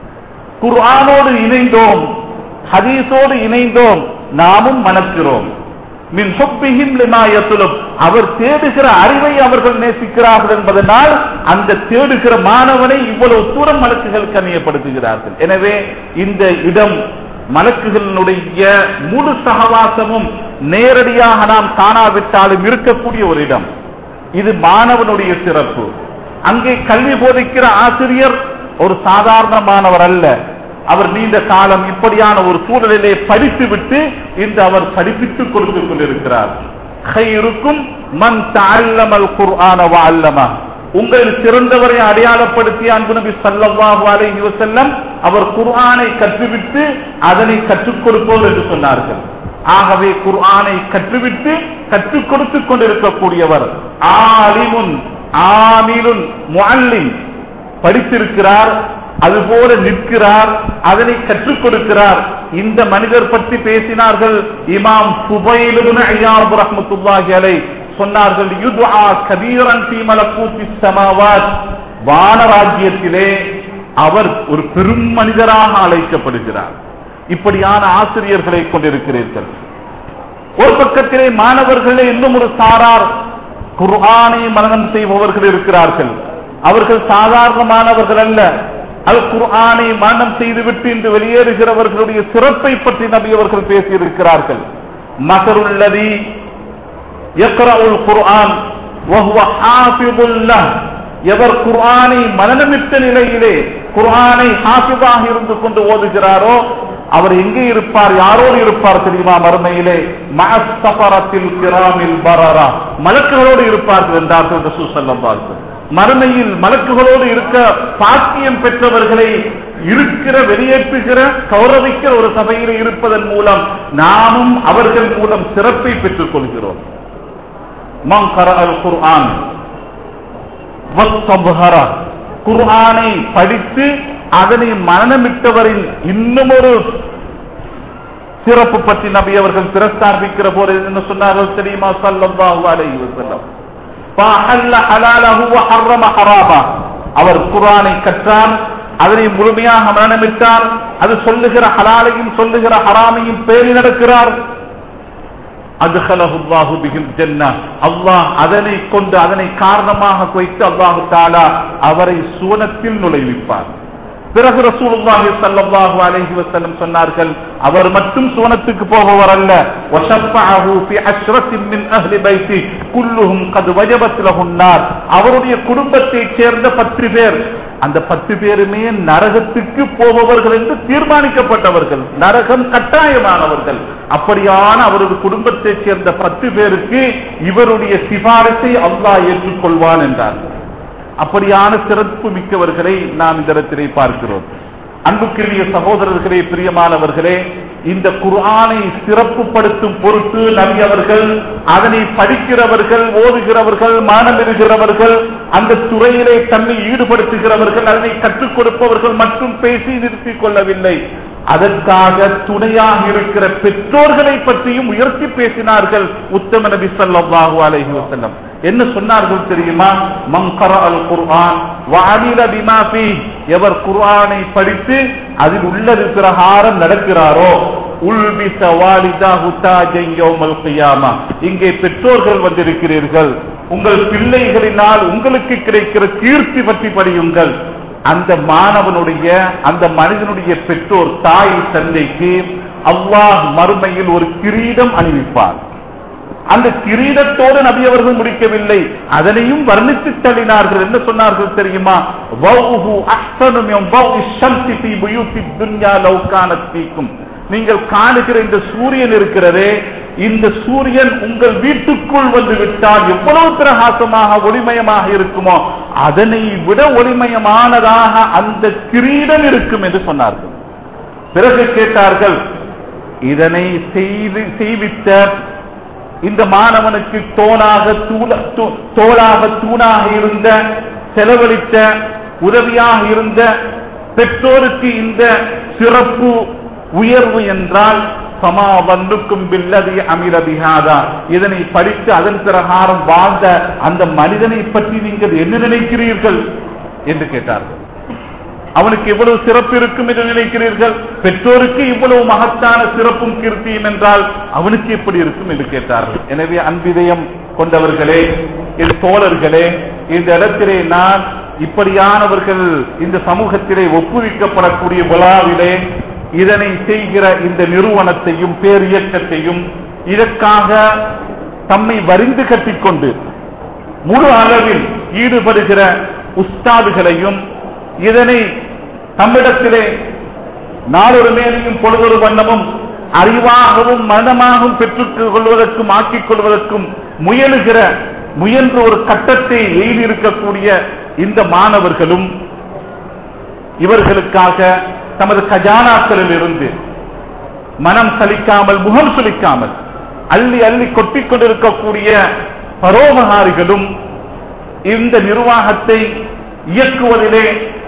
குர்ஆனோடு இணைந்தோம் ஹதீஸோடு இணைந்தோம் நாமும் மணக்கிறோம் மின் சொப்பிகிம் லிமாயத்திலும் அவர் தேடுகிற அறிவை அவர்கள் நேசிக்கிறார்கள் என்பதனால் அந்த தேடுகிற மாணவனை இவ்வளவு தூரம் மலக்குகள் கண்ணியப்படுத்துகிறார்கள் எனவே இந்த இடம் மலக்குகளினுடைய முழு சகவாசமும் நேரடியாக நாம் காணாவிட்டாலும் இருக்கக்கூடிய ஒரு இடம் இது மாணவனுடைய சிறப்பு அங்கே கல்வி போதிக்கிற ஆசிரியர் ஒரு சாதாரண மாணவர் அல்ல அவர் நீண்ட காலம் இப்படியான ஒரு சூழலிலே படித்து விட்டு இன்று அவர் படிப்பித்துக் கொடுத்துக் கொண்டிருக்கிறார் இருக்கும் மண் தாழ்லமல் குர்ஆன அல்லமா உங்களில் சிறந்தவரை அடையாளப்படுத்திய அன்பு நபி சல்லல்லாஹு அலைஹி வஸல்லம் அவர் குர்ஆனை கற்றுவிட்டு அதனை கற்றுக் கொடுப்போம் என்று சொன்னார்கள் ஆகவே குர்ஆனை கற்றுவிட்டு கற்றுக் கொடுத்துக் கொண்டிருக்கக்கூடியவர் ஆலிமுன் ஆமிலுன் முஅல்லிம் படித்திருக்கிறார் அதுபோல நிற்கிறார் அதனை கற்றுக் கொடுக்கிறார் இந்த மனிதர் பற்றி பேசினார்கள் இமாம் சுபைலுன் ஐயாப் ரஹ்மத்துல்லாஹி அலை சொன்னார்கள் யுத்ஆ கபீரன் ஃபீ மலக்கூத்தி ஸமாவாத் வானராஜ்யத்திலே அவர் ஒரு பெரும் மனிதராக அழைக்கப்படுகிறார் இப்படியான ஆசிரியர்களை கொண்டிருக்கிறீர்கள் ஒரு பக்கத்திலே மாணவர்களே இன்னும் ஒரு சாரார் குர்ஆனை மனநம் செய்பவர்கள் இருக்கிறார்கள் அவர்கள் சாதாரணமானவர்கள் அல்ல அல் குர்ஆனை மரணம் செய்துவிட்டு இன்று வெளியேறுகிறவர்களுடைய சிறப்பை பற்றி நபி அவர்கள் பேசியிருக்கிறார்கள் மகருள்ளதி யக்ரவுல் குர்ஆன் வஹுவ ஹாஃபிதுல் லஹ் எவர் குர்ஆனை மனநமிட்ட நிலையிலே குர்ஆனை ஹாஃபிதாக இருந்து கொண்டு ஓதுகிறாரோ அவர் எங்கே இருப்பார் யாரோடு இருப்பார் தெரியுமா மறுமையிலே மகசபரத்தில் கிராமில் பரரா மலக்குகளோடு இருப்பார்கள் என்றார்கள் ரசூல் ஸல்லல்லாஹு மறுமையில் மலக்குகளோடு இருக்க பாக்கியம் பெற்றவர்களை இருக்கிற வெளியேற்றுகிற கௌரவிக்கிற ஒரு சபையில் இருப்பதன் மூலம் நாமும் அவர்கள் மூலம் சிறப்பை பெற்றுக் கொள்கிறோம் குர்ஆன் குர்ஆனை படித்து அதனை மனநமிட்டவரின் இன்னும் ஒரு சிறப்பு பற்றி நபி அவர்கள் பிரஸ்தாபிக்கிற போது என்ன சொன்னார்கள் தெரியுமா சல்லல்லாஹு அலைஹி வஸல்லம் فَأَحَلَّ حَلَالَهُ وَحَرَّمَ حَرَامَهُ அவர் குர்ஆனை கற்றார் அதனை முழுமையாக மரணமிட்டார் அது சொல்லுகிற ஹலாலையும் சொல்லுகிற ஹராமையும் பேணி நடக்கிறார் அதுகலஹுல்லாஹு பிகில் ஜன்னா அல்லாஹ் அதனை கொண்டு அதனை காரணமாக வைத்து அல்லாஹு தாலா அவரை சுவனத்தில் நுழைவிப்பார் பிறகு ரசூலுல்லாஹி ஸல்லல்லாஹு அலைஹி வஸல்லம் சொன்னார்கள் அவர் மட்டும் சுவனத்துக்கு போபவர் அல்ல வஷஃபஅஹு ஃபி அஷ்ரத்தின் மின் அஹ்லி பைத்தி குல்லுஹும் கத் வஜபத் லஹுன் நார் அவருடைய குடும்பத்தைச் சேர்ந்த பத்து பேர் அந்த பத்து பேருமே நரகத்துக்கு போபவர்கள் என்று தீர்மானிக்கப்பட்டவர்கள் நரகம் கட்டாயமானவர்கள் அப்படியான அவரது குடும்பத்தைச் சேர்ந்த பத்து பேருக்கு இவருடைய சிபாரசை அல்லாஹ் ஏற்றுக்கொள்வான் என்றார் அப்படியான சிறப்பு மிக்கவர்களை நாம் இந்த இடத்திலே பார்க்கிறோம் அன்புக்குரிய சகோதரர்களே பிரியமானவர்களே இந்த குர்ஆனை சிறப்புப்படுத்தும் பொருட்டு நபி அவர்கள் அதனை படிக்கிறவர்கள் ஓதுகிறவர்கள் மானமிருகிறவர்கள் அந்த துறையிலே தன்னை ஈடுபடுத்துகிறவர்கள் அதனை கற்றுக் கொடுப்பவர்கள் மற்றும் பேசி நிறுத்திக் கொள்ளவில்லை அதற்காக துணையாக இருக்கிற பெற்றோர்களை பற்றியும் உயர்த்தி பேசினார்கள் உத்தம நபி ஸல்லல்லாஹு அலைஹி வஸல்லம் என்ன சொன்னார்கள் தெரியுமா மங்கர அல் குர்ஆன் வஅமில பிமா ஃபீ எவர் குர்ஆனை படித்து அதில் உள்ளது பிரகாரம் நடக்கிறாரோ உல்பிச வாலிதாஹு தாஜன் யௌமல் கியாமா இங்கே பெற்றோர்கள் வந்திருக்கிறீர்கள் உங்கள் பிள்ளைகளினால் உங்களுக்கு கிடைக்கிற கீர்த்தி பற்றி படியுங்கள் அந்த மாணவனுடைய அந்த மனிதனுடைய பெற்றோர் தாய் தந்தைக்கு அல்லாஹ் மறுமையில் ஒரு கிரீடம் அணிவிப்பார் அந்த கிரீடத்தோடு நபி அவர்கள் முடிக்கவில்லை அதனையும் வர்ணித்து தள்ளினார்கள் என்ன சொன்னார்கள் தெரியுமா வௌஹு அஹ்ஸனு மின் வௌஇ ஷம்ஸி ஃபீ புயூத்தி துன்யா லவ் கானத் ஃபீக்கும் நீங்கள் காணுகிற இந்த சூரியன் இருக்கிறதே இந்த சூரியன் உங்கள் வீட்டுக்குள் வந்து விட்டால் எவ்வளவு பிரகாசமாக ஒளிமயமாக இருக்குமோ அதனை விட ஒளிமயமானதாக அந்த கிரீடம் இருக்கும் என்று சொன்னார்கள் பிறகு கேட்டார்கள் இதனை செய்து செய்வித்த இந்த மாணவனுக்கு தோளாக தூள தூ- தோளாக தூணாக இருந்த செலவழித்த உதவியாக இருந்த பெற்றோருக்கு இந்த சிறப்பு உயர்வு என்றால் சமாவன்னுக்கும் பில்லதி அமில பிஹாதா இதனை படித்து அதன் பிரகாரம் வாழ்ந்த அந்த மனிதனை பற்றி நீங்கள் என்ன நினைக்கிறீர்கள் என்று கேட்டார்கள் அவனுக்கு இவ்வளவு சிறப்பு இருக்கும் என்று நினைக்கிறீர்கள் பெற்றோருக்கு இவ்வளவு மகத்தான சிறப்பும் கீர்த்தியும் என்றால் அவனுக்கு எப்படி இருக்கும் என்று கேட்டார்கள் எனவே அன்பிதயம் கொண்டவர்களே என் தோழர்களே இந்த இடத்திலே நான் இப்படியானவர்கள் இந்த சமூகத்திலே ஒப்புவிக்கப்படக்கூடிய விழாவிலே இதனை செய்கிற இந்த நிறுவனத்தையும் பேர் இயக்கத்தையும் இதற்காக தம்மை வரிந்து கட்டிக்கொண்டு முழு அளவில் ஈடுபடுகிற உஸ்தாதுகளையும் இதனை தம்மிடத்திலே நாளொரு மேலையும் பொழுதொரு வண்ணமும் அறிவாகவும் மனமாகவும் பெற்றுக் கொள்வதற்கும் ஆக்கிக் கொள்வதற்கும் முயலுகிற முயன்ற ஒரு கட்டத்தை எய்திருக்கக்கூடிய இந்த மாணவர்களும் இவர்களுக்காக தமது கஜானாக்களில் இருந்து மனம் சலிக்காமல் முகம் சுளிக்காமல் அள்ளி அள்ளி கொட்டிக் கொண்டிருக்கக்கூடிய பரோபகாரிகளும் இந்த நிர்வாகத்தை இயக்குவதிலே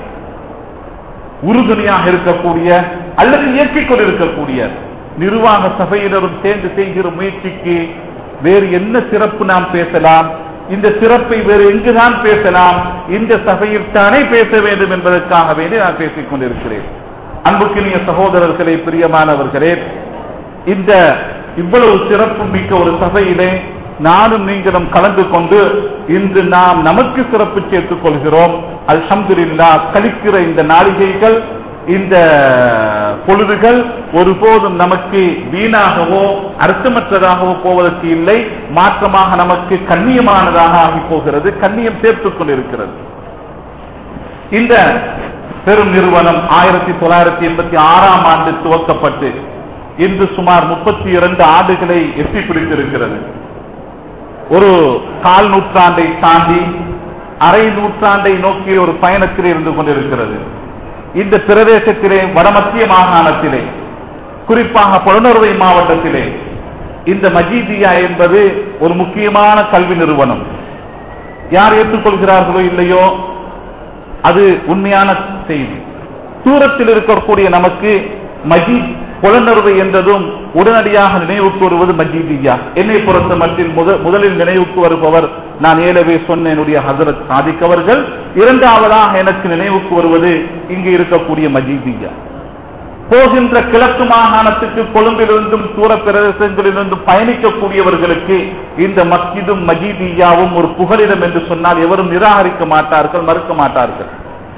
உறுதுணையாக இருக்கக்கூடிய அல்லது இயக்கிக் கொண்டிருக்கக்கூடிய நிர்வாக சபையினரும் சேர்ந்து செய்கிற முயற்சிக்கு வேறு என்ன சிறப்பு நாம் பேசலாம் இந்த சிறப்பை வேறு எங்குதான் பேசலாம் இந்த சபையில் தானே பேச வேண்டும் என்பதற்காக வேண்டி நான் பேசிக் கொண்டிருக்கிறேன் அன்புக்கினிய சகோதரர்களே பிரியமானவர்களே இந்த இவ்வளவு சிறப்பு மிக்க ஒரு சபையிலே நானும் நீங்களும் கலந்து கொண்டு இன்று நாம் நமக்கு சிறப்பு சேர்த்துக் கொள்கிறோம் அல்ஹம்துலில்லா கழிக்கிற இந்த நாளிகைகள் இந்த பொழுதுகள் ஒருபோதும் நமக்கு வீணாகவோ அர்த்தமற்றதாகவோ போவதற்கு இல்லை மாற்றமாக நமக்கு கண்ணியமானதாக ஆகி போகிறது கண்ணியம் சேர்த்துக் கொண்டிருக்கிறது இந்த பெரும் நிறுவனம் ஆயிரத்தி தொள்ளாயிரத்தி எண்பத்தி ஆறாம் ஆண்டு துவக்கப்பட்டு இன்று சுமார் முப்பத்தி இரண்டு ஆண்டுகளை எட்டி பிடித்திருக்கிறது ஒரு கால் நூற்றாண்டை தாண்டி அரை நூற்றாண்டை நோக்கி ஒரு பயணத்தில் இருந்து கொண்டிருக்கிறது இந்த பிரதேசத்திலே வடமத்திய மாகாணத்திலே குறிப்பாக புலனறுவை மாவட்டத்திலே இந்த மஜீதியா என்பது ஒரு முக்கியமான கல்வி நிறுவனம் யார் ஏற்றுக்கொள்கிறார்களோ இல்லையோ அது உண்மையான செய்தி தூரத்தில் இருக்கக்கூடிய நமக்கு மஜீத் புலனறுவை என்றதும் உடனடியாக நினைவுக்கு வருவது மஜீதியா என்னை பொறுத்த மட்டில் முத- முதலில் நினைவுக்கு வருபவர் நான் ஏலவே சொன்ன என்னுடைய ஹசரத் சாதிக் அவர்கள் இரண்டாவதாக எனக்கு நினைவுக்கு வருவது இங்கு இருக்கக்கூடிய மஜீதியா போகின்ற கிழக்கு மாகாணத்துக்கு கொழும்பிலிருந்தும் தூர பிரதேசங்களிலிருந்தும் பயணிக்கக்கூடியவர்களுக்கு இந்த மஸ்ஜிதும் மஜீதியாவும் ஒரு புகலிடம் என்று சொன்னால் எவரும் நிராகரிக்க மாட்டார்கள் மறுக்க மாட்டார்கள்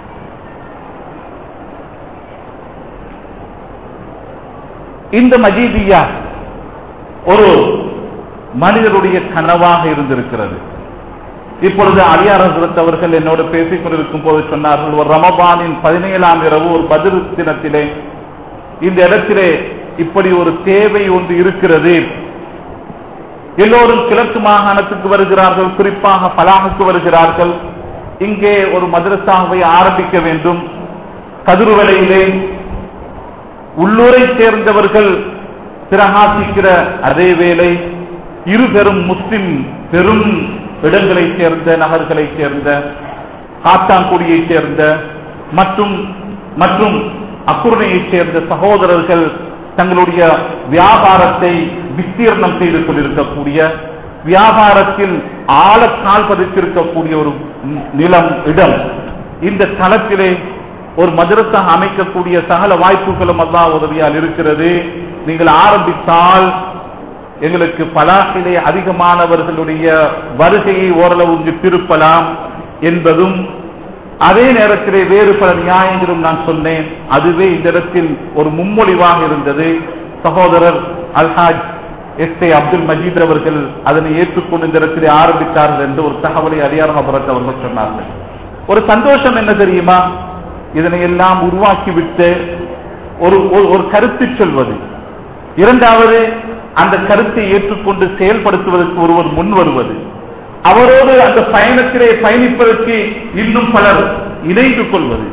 இந்த மஜீதியா ஒரு மனிதருடைய கனவாக இருந்திருக்கிறது இப்பொழுது அலியார் ஹசரத் அவர்கள் என்னோடு பேசிக் கொண்டிருக்கும் போது சொன்னார்கள் ஒரு ரமபானின் பதினேழாம் இரவு ஒரு பதில் தினத்திலே இந்த இடத்திலே இப்படி ஒரு தேவை ஒன்று இருக்கிறது எல்லோரும் கிழக்கு மாகாணத்துக்கு வருகிறார்கள் குறிப்பாக பலாகுக்கு வருகிறார்கள் இங்கே ஒரு மதரசாவை ஆரம்பிக்க வேண்டும் கதிர்வலையிலே உள்ளூரை சேர்ந்தவர்கள் பிரகாசிக்கிற அதே வேளை இரு பெரும் முஸ்லிம் பெரும் இடங்களைச் சேர்ந்த நகர்களைச் சேர்ந்த காத்தான்குடியைச் சேர்ந்த மற்றும் மற்றும் அக்குருணையைச் சேர்ந்த சகோதரர்கள் தங்களுடைய வியாபாரத்தை விஸ்தீர்ணம் செய்து கொண்டிருக்கக்கூடிய வியாபாரத்தில் ஆழக்கால் பதித்திருக்கக்கூடிய ஒரு நிலம் இடம் இந்த தளத்திலே ஒரு மதரசா அமைக்கக்கூடிய சகல வாய்ப்புகளும் அல்லா உதவியால் இருக்கிறது நீங்கள் ஆரம்பித்தால் எங்களுக்கு பலாசிலே அதிகமானவர்களுடைய வருகையை ஓரளவு இங்கு திருப்பலாம் என்பதும் அதே நேரத்திலே வேறு பல நியாயங்களும் நான் சொன்னேன் அதுவே இந்த இடத்தில் ஒரு முன்மொழிவாக இருந்தது சகோதரர் அல்ஹாஜ் எஸ் ஏ அப்துல் மஜீத் அவர்கள் அதனை ஏற்றுக்கொண்டு இந்த இடத்திலே ஆரம்பித்தார்கள் என்று ஒரு தகவலை அடியார் அபரத் அவர்கள் சொன்னார்கள் ஒரு சந்தோஷம் என்ன தெரியுமா இதனை எல்லாம் உருவாக்கிவிட்டு ஒரு ஒரு- ஒரு கருத்து சொல்வது இரண்டாவது அந்த கருத்தை ஏற்றுக்கொண்டு செயல்படுத்துவதற்கு ஒருவர் முன் வருவது அவரோடு அந்த பயணத்திலே பயணிப்பதற்கு இன்னும் பலர் இணைந்து கொள்வது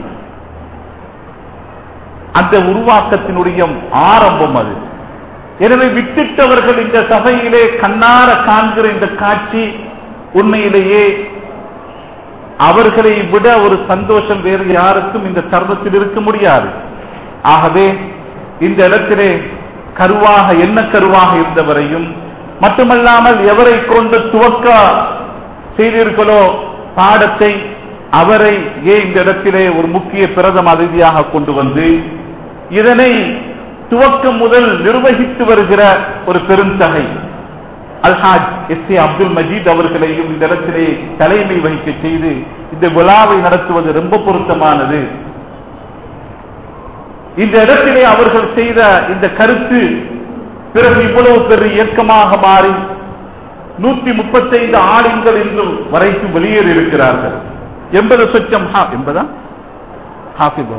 அந்த உருவாக்கத்தினுடைய ஆரம்பம் அது எனவே விட்டுட்டவர்கள் இந்த சபையிலே கண்ணார காண்கிற இந்த காட்சி உண்மையிலேயே அவர்களை விட ஒரு சந்தோஷம் வேறு யாருக்கும் இந்த தருணத்தில் இருக்க முடியாது ஆகவே இந்த இடத்திலே கருவாக என்ன கருவாக இருந்தவரையும் மட்டுமல்லாமல் எவரை கொண்டு துவக்க செய்தீர்களோ பாடத்தை அவரை ஏன் இந்த இடத்திலே ஒரு முக்கிய பிரதம அதிதியாக கொண்டு வந்து இதனை துவக்கம் முதல் நிர்வகித்து வருகிற ஒரு பெருந்தகை அல்ஹாஜ் எஸ் ஏ அப்துல் மஜீத் அவர்களையும் இந்த இடத்திலே தலைமை வகிக்க செய்து இந்த விழாவை நடத்துவது ரொம்ப பொருத்தமானது இந்த இடத்திலே அவர்கள் செய்த இந்த கருத்து பிறகு இவ்வளவு பெரிய இயக்கமாக மாறி நூத்தி முப்பத்தைந்து ஆளுங்கள் இன்றும் வரைக்கும் வெளியேறி இருக்கிறார்கள் எண்பது சொச்சம் ஹா- எண்பதா ஹாஃபிப்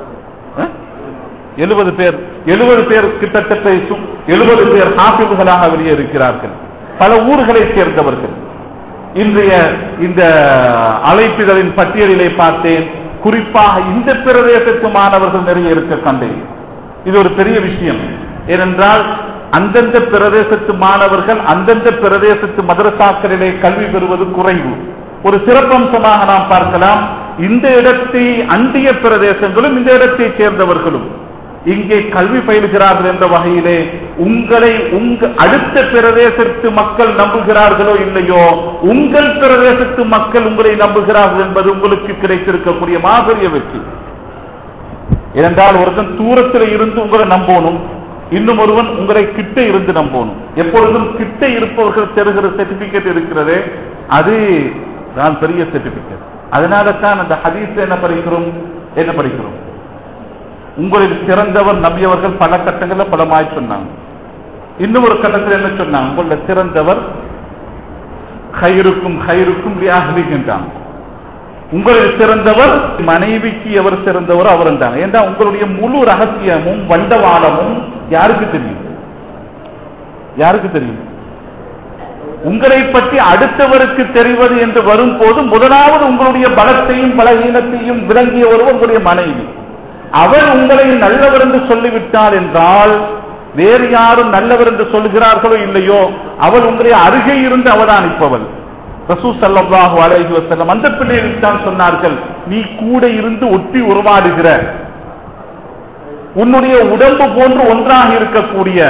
எழுபது பேர் எழுபது பேர் கிட்டத்தட்ட எழுபது பேர் ஹாஃபிபுகளாக வெளியே இருக்கிறார்கள் பல ஊர்களை சேர்ந்தவர்கள் இன்றைய இந்த அழைப்புகளின் பட்டியலிலே பார்த்தேன் குறிப்பாக இந்த பிரதேசத்து மாணவர்கள் நிறைய இருக்க கண்டேன் இது ஒரு பெரிய விஷயம் ஏனென்றால் அந்தந்த பிரதேசத்து மாணவர்கள் அந்தந்த பிரதேசத்து மதரசாக்களிலே கல்வி பெறுவது குறைவு ஒரு சிறப்பம்சமாக நாம் பார்க்கலாம் இந்த இடத்தை அண்டிய பிரதேசங்களும் இந்த இடத்தை சேர்ந்தவர்களும் இங்கே கல்வி பயிலுகிறார்கள் என்ற வகையிலே உங்களை உங்க அடுத்த பிரதேசத்து மக்கள் நம்புகிறார்களோ இல்லையோ உங்கள் பிரதேசத்து மக்கள் உங்களை நம்புகிறார்கள் என்பது உங்களுக்கு கிடைத்திருக்கக்கூடிய மாபெரிய வெற்றி ஏனென்றால் ஒருத்தன் தூரத்தில் இருந்து உங்களை நம்பணும் இன்னும் ஒருவன் உங்களை கிட்ட இருந்து நம்பணும் எப்பொழுதும் கிட்ட இருப்பவர்கள் தருகிற சர்டிபிகேட் இருக்கிறதே அது தான் பெரிய சர்டிபிகேட் அதனால தான் அந்த ஹதீஸ் என்ன படிக்கிறோம் என்ன படிக்கிறோம் உங்களில் சிறந்தவர் நம்பியவர்கள் பல கட்டங்களில் பலமாய் சொன்னாங்க இன்னும் ஒரு கட்டத்தில் என்ன சொன்னாங்க உங்கள சிறந்தவர் கயிறுக்கும் கயிறுக்கும் வியாகரிக்கின்றாங்க உங்களில் சிறந்தவர் மனைவிக்கு எவர் சிறந்தவரோ அவர் என்றாங்க ஏன்னா உங்களுடைய முழு ரகசியமும் வண்டவாளமும் யாருக்கு தெரியும் யாருக்கு தெரியும் உங்களை பற்றி அடுத்தவருக்கு தெரிவது என்று வரும்போது முதலாவது உங்களுடைய பலத்தையும் பலகீனத்தையும் விளங்கிய ஒருவர் உங்களுடைய மனைவி அவர் உங்களை நல்லவர் என்று சொல்லிவிட்டார் என்றால் வேறு யாரும் நல்லவர் என்று சொல்கிறார்களோ இல்லையோ அவள் உங்களை அருகே இருந்து அவதானிப்பவள் ரசூ சல்லாஹு அலைஹி வஸல்லம் அந்த பிள்ளைகளுக்கு தான் சொன்னார்கள் நீ கூட இருந்து ஒட்டி உருவாடுகிற உன்னுடைய உடம்பு போன்று ஒன்றாக இருக்கக்கூடிய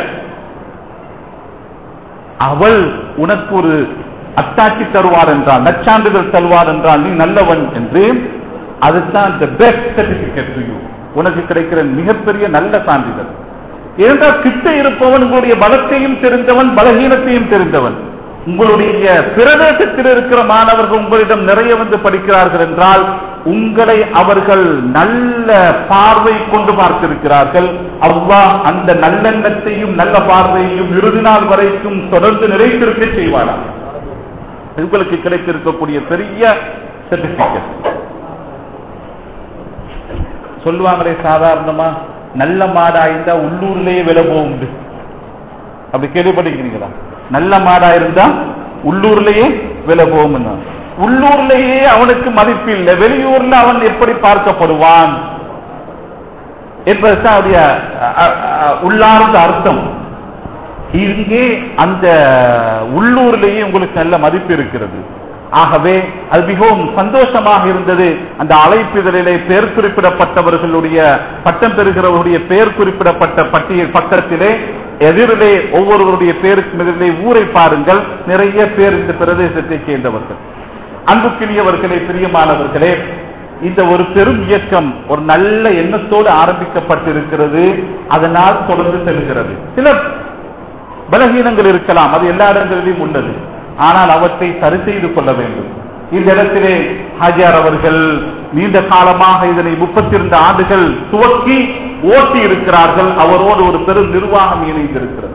அவள் உனக்கு ஒரு அத்தாட்சி தருவார் என்றால் நச்சான்றிதழ் தருவார் என்றால் நீ நல்லவன் என்று அதுதான் the best certificate to you உனக்கு கிடைக்கிற மிகப்பெரிய நல்ல சான்றிதழ் ஏனென்றால் கிட்ட இருப்பவன் உங்களுடைய பலத்தையும் தெரிந்தவன் பலகீனத்தையும் தெரிந்தவன் உங்களுடைய பிரதேசத்தில் இருக்கிற மாணவர்கள் உங்களிடம் நிறைய வந்து படிக்கிறார்கள் என்றால் உங்களை அவர்கள் நல்ல பார்வை கொண்டு பார்த்திருக்கிறார்கள் அல்லாஹ் அந்த நல்லெண்ணத்தையும் நல்ல பார்வையையும் இறுதி நாள் வரைக்கும் தொடர்ந்து நிறைத்திருக்க செய்வாராம் உங்களுக்கு கிடைத்திருக்கக்கூடிய பெரிய சர்டிபிகேட் சொல்லுவாங்களே சாதாரணமா நல்ல மாடா இருந்தா உள்ளூர்லயே விலை போகுது அப்படி கேள்விப்பட்டிருக்கிறீங்களா நல்ல மாடா இருந்தா உள்ளூர்லயே விலை போகும் உள்ளூர்லயே அவனுக்கு மதிப்பு இல்லை வெளியூர்ல அவன் எப்படி பார்க்கப்படுவான் என்பதுதான் அவருடைய அ- அ- உள்ளார்ந்த அர்த்தம் இங்கே அந்த உள்ளூர்லேயே உங்களுக்கு நல்ல மதிப்பு இருக்கிறது ஆகவே அது மிகவும் சந்தோஷமாக இருந்தது அந்த அழைப்பிதழிலே பெயர் குறிப்பிடப்பட்டவர்களுடைய பட்டம் பெறுகிறவருடைய பெயர் குறிப்பிடப்பட்ட பட்டியல் பக்கத்திலே எதிரிலே ஒவ்வொருவருடைய பேருக்கு எதிரிலே ஊரை பாருங்கள் நிறைய பேர் இந்த பிரதேசத்தை சேர்ந்தவர்கள் அன்புக்கினியவர்களே பிரியமானவர்களே இந்த ஒரு பெரும் இயக்கம் ஒரு நல்ல எண்ணத்தோடு ஆரம்பிக்கப்பட்டிருக்கிறது அதனால் தொடர்ந்து செல்கிறது சில பலகீனங்கள் இருக்கலாம் அது எல்லா இடங்களிலும் உள்ளது ஆனால் அவற்றை சரி செய்து கொள்ள வேண்டும் இந்த இடத்திலே ஹாஜியார் அவர்கள் நீண்ட காலமாக இதனை முப்பத்தி இரண்டு ஆண்டுகள் துவக்கி ஓட்டி இருக்கிறார்கள் அவரோடு ஒரு பெரும் நிர்வாகம் இணைந்திருக்கிறது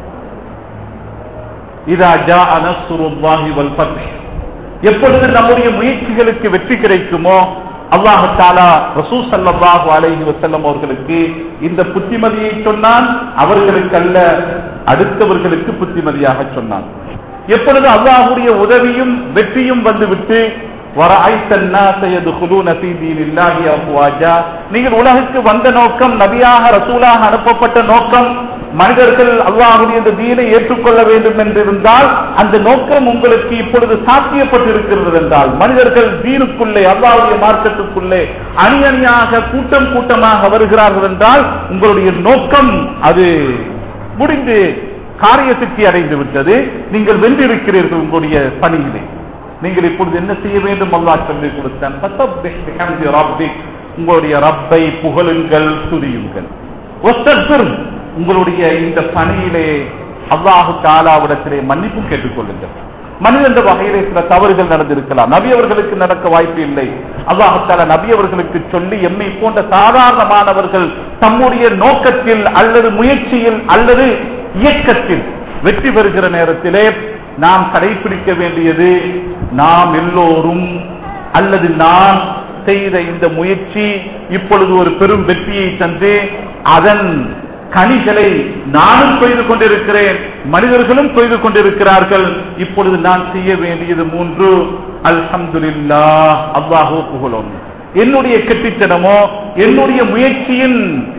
இதா ஜா அனசுருல்லாஹி வல் ஃபத்ஹ் எப்பொழுது நம்முடைய முயற்சிகளுக்கு வெற்றி கிடைக்குமோ அல்லாஹு தாலா ரசூ சல்லல்லாஹு அலைஹி வஸல்லம் அவர்களுக்கு இந்த புத்திமதியை சொன்னான் அவர்களுக்கு அல்ல அடுத்தவர்களுக்கு புத்திமதியாக சொன்னான் எப்பொழுது அல்லாஹுடைய உதவியும் வெற்றியும் வந்துவிட்டு وَرَأَيْتَ النَّاسَ يَدْخُلُونَ فِي دِينِ اللَّهِ أَفْوَاجًا நீங்கள் உலகுக்கு வந்த நோக்கம் நபியாக ரசூலாக அனுப்பப்பட்ட நோக்கம் மனிதர்கள் அல்லாஹுடைய இந்த தீனை ஏற்றுக்கொள்ள வேண்டும் என்றிருந்தால் அந்த நோக்கம் உங்களுக்கு இப்பொழுது சாத்தியப்பட்டிருக்கிறது என்றால் மனிதர்கள் தீனுக்குள்ளே அல்லாஹுடைய மார்க்கத்துக்குள்ளே அணி அணியாக கூட்டம் கூட்டமாக வருகிறார்கள் என்றால் உங்களுடைய நோக்கம் அது முடிந்து காரிய சித்தி அடைந்து விட்டது நீங்கள் வென்றிருக்கிறீர்கள் உங்களுடைய பணியிலே நீங்கள் இப்பொழுது என்ன செய்ய வேண்டும் அல்லாஹ் சொல்லிக் கொடுத்தான் ஃபஸப்பிஹ் பிஹம்தி ரப்பிக். உங்களுடைய ரப்பை புகழுங்கள் துதியுங்கள் வஸ்தக்பிர். உங்களுடைய இந்த பணியிலே அல்லாஹு தாலாவிடத்திலே மன்னிப்பு கேட்டுக்கொள்ளுங்கள் மனித என்ற வகையிலே சில தவறுகள் நடந்திருக்கலாம் நபி அவர்களுக்கு நடக்க வாய்ப்பு இல்லை அல்லாஹு தாலா நபி அவர்களுக்கு சொல்லி எம்மை போன்ற சாதாரணமானவர்கள் தம்முடைய நோக்கத்தில் அல்லது முயற்சியில் அல்லது இயக்கத்தில் வெற்றி பெறுகிற நேரத்திலே நாம் கடைபிடிக்க வேண்டியது நாம் எல்லோரும் அல்லது நான் செய்த இந்த முயற்சி இப்பொழுது ஒரு பெரும் வெற்றியை தந்து அதன் கனிகளை நானும் கொய்து கொண்டிருக்கிறேன் மனிதர்களும் கொய்து கொண்டிருக்கிறார்கள் இப்பொழுது நான் செய்ய வேண்டியது மூன்று அல்ஹம்துலில்லா அல்லாஹோ புகழும் என்னுடைய கெட்டித்தனமோ என்னுடைய முயற்சியின்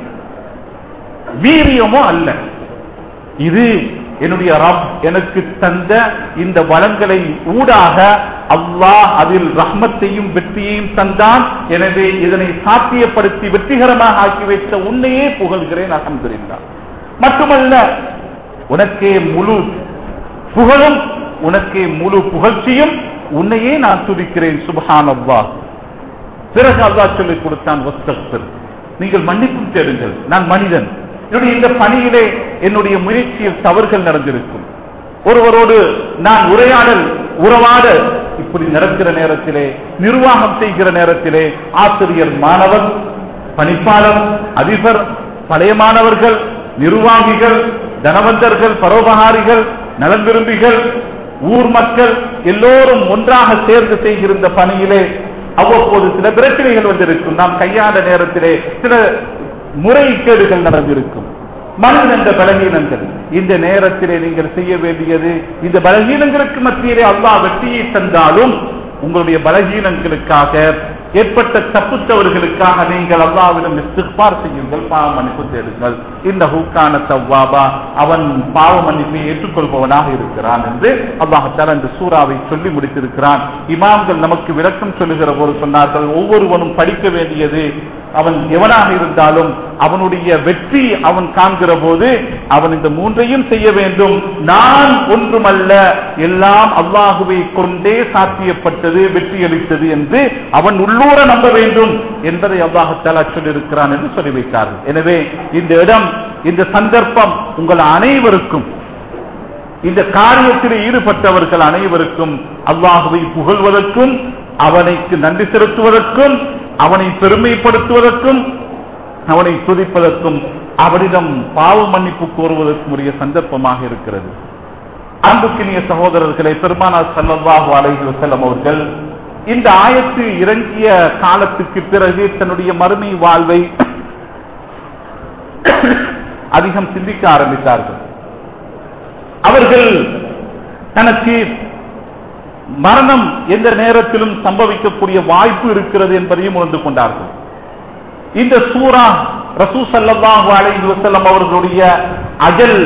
வீரியமோ அல்ல இது என்னுடைய ரப் எனக்கு தந்த இந்த வளங்களை ஊடாக அல்லாஹ் அதில் ரஹ்மத்தையும் வெற்றியையும் தந்தான் எனவே இதனை சாத்தியப்படுத்தி வெற்றிகரமாக ஆக்கி வைத்த உன்னையே புகழ்கிறேன் அகமதுல்லா மட்டுமல்ல உனக்கே முழு புகழும் உனக்கே முழு புகழ்ச்சியும் உன்னையே நான் துதிக்கிறேன் சுபஹான் அல்லாஹ் பிறகு அல்லாஹ் சொல்லிக் கொடுத்தான் வஸ்தக்பிர். நீங்கள் மன்னிப்பு தேடுங்கள் நான் மனிதன் என்னுடைய இந்த பணியிலே என்னுடைய முயற்சியில் தவறுகள் நடந்திருக்கும் ஒருவரோடு நான் உரையாடல் உறவாட இப்படி நடக்கிற நேரத்திலே நிர்வாகம் செய்கிற நேரத்திலே ஆசிரியர் மாணவர் பணிப்பாளர் அதிபர் பழைய மாணவர்கள் நிர்வாகிகள் தனவந்தர்கள் பரோபகாரிகள் நலன் விரும்பிகள் ஊர் மக்கள் எல்லோரும் ஒன்றாக சேர்ந்து செய்கிற இந்த பணியிலே அவ்வப்போது சில பிரச்சனைகள் வந்திருக்கும் நாம் கையாண்ட நேரத்திலே சில முறைகேடுகள் நடந்திருக்கும் மனிதன் என்ற பலகீனங்கள் இந்த நேரத்திலே நீங்கள் செய்ய வேண்டியது இந்த பலகீனங்களுக்கு மத்தியிலே அல்லாஹ் வெற்றியை தந்தாலும் உங்களுடைய பலகீனங்களுக்காக ஏற்பட்ட தப்புத்தவர்களுக்காக நீங்கள் அல்லாவிடம் இஸ்திக்பார் செய்யுங்கள் பாவ மன்னிப்பு தேடுங்கள் இந்த ஹூக்கான தவ்வாபா அவன் பாவ மன்னிப்பை ஏற்றுக்கொள்பவனாக இருக்கிறான் என்று அல்லாஹால இந்த சூறாவை சொல்லி முடித்திருக்கிறான் இமாம்கள் நமக்கு விளக்கம் சொல்லுகிற போது சொன்னார்கள் ஒவ்வொருவனும் படிக்க வேண்டியது அவன் எவனாக இருந்தாலும் அவனுடைய வெற்றி அவன் காண்கிற போது அவன் இந்த மூன்றையும் செய்ய வேண்டும் நான் ஒன்றுமல்ல எல்லாம் அல்லாஹுவை கொண்டே சாத்தியப்பட்டது வெற்றி அளித்தது என்று அவன் உள்ளூர நம்ப வேண்டும் என்பதை அல்லாஹத்தாலா சொல்லியிருக்கிறான் என்று சொல்லி வைத்தார்கள் எனவே இந்த இடம் இந்த சந்தர்ப்பம் உங்கள் அனைவருக்கும் இந்த காரியத்தில் ஈடுபட்டவர்கள் அனைவருக்கும் அல்லாஹுவை புகழ்வதற்கும் அவனைக்கு நன்றி செலுத்துவதற்கும் அவனை பெருமைப்படுத்துவதற்கும் அவனை துதிப்பதற்கும் அவனிடம் பாவ மன்னிப்பு கோருவதற்கும் உரிய சந்தர்ப்பமாக இருக்கிறது அன்புக்கினிய சகோதரர்களை பெருமானார் ஸல்லல்லாஹு அலைஹி வஸல்லம் அவர்கள் இந்த ஆயத்து இறங்கிய காலத்துக்கு பிறகு தன்னுடைய மறுமை வாழ்வை அதிகம் சிந்திக்க ஆரம்பித்தார்கள் அவர்கள் தனக்கு மரணம் எந்த நேரத்திலும் சம்பவிக்கக்கூடிய வாய்ப்பு இருக்கிறது என்பதையும் உணர்ந்து கொண்டார்கள் இந்த சூரா ரசூ சல்லல்லாஹு அலைஹி வஸல்லம் அவர்களுடைய அஜல்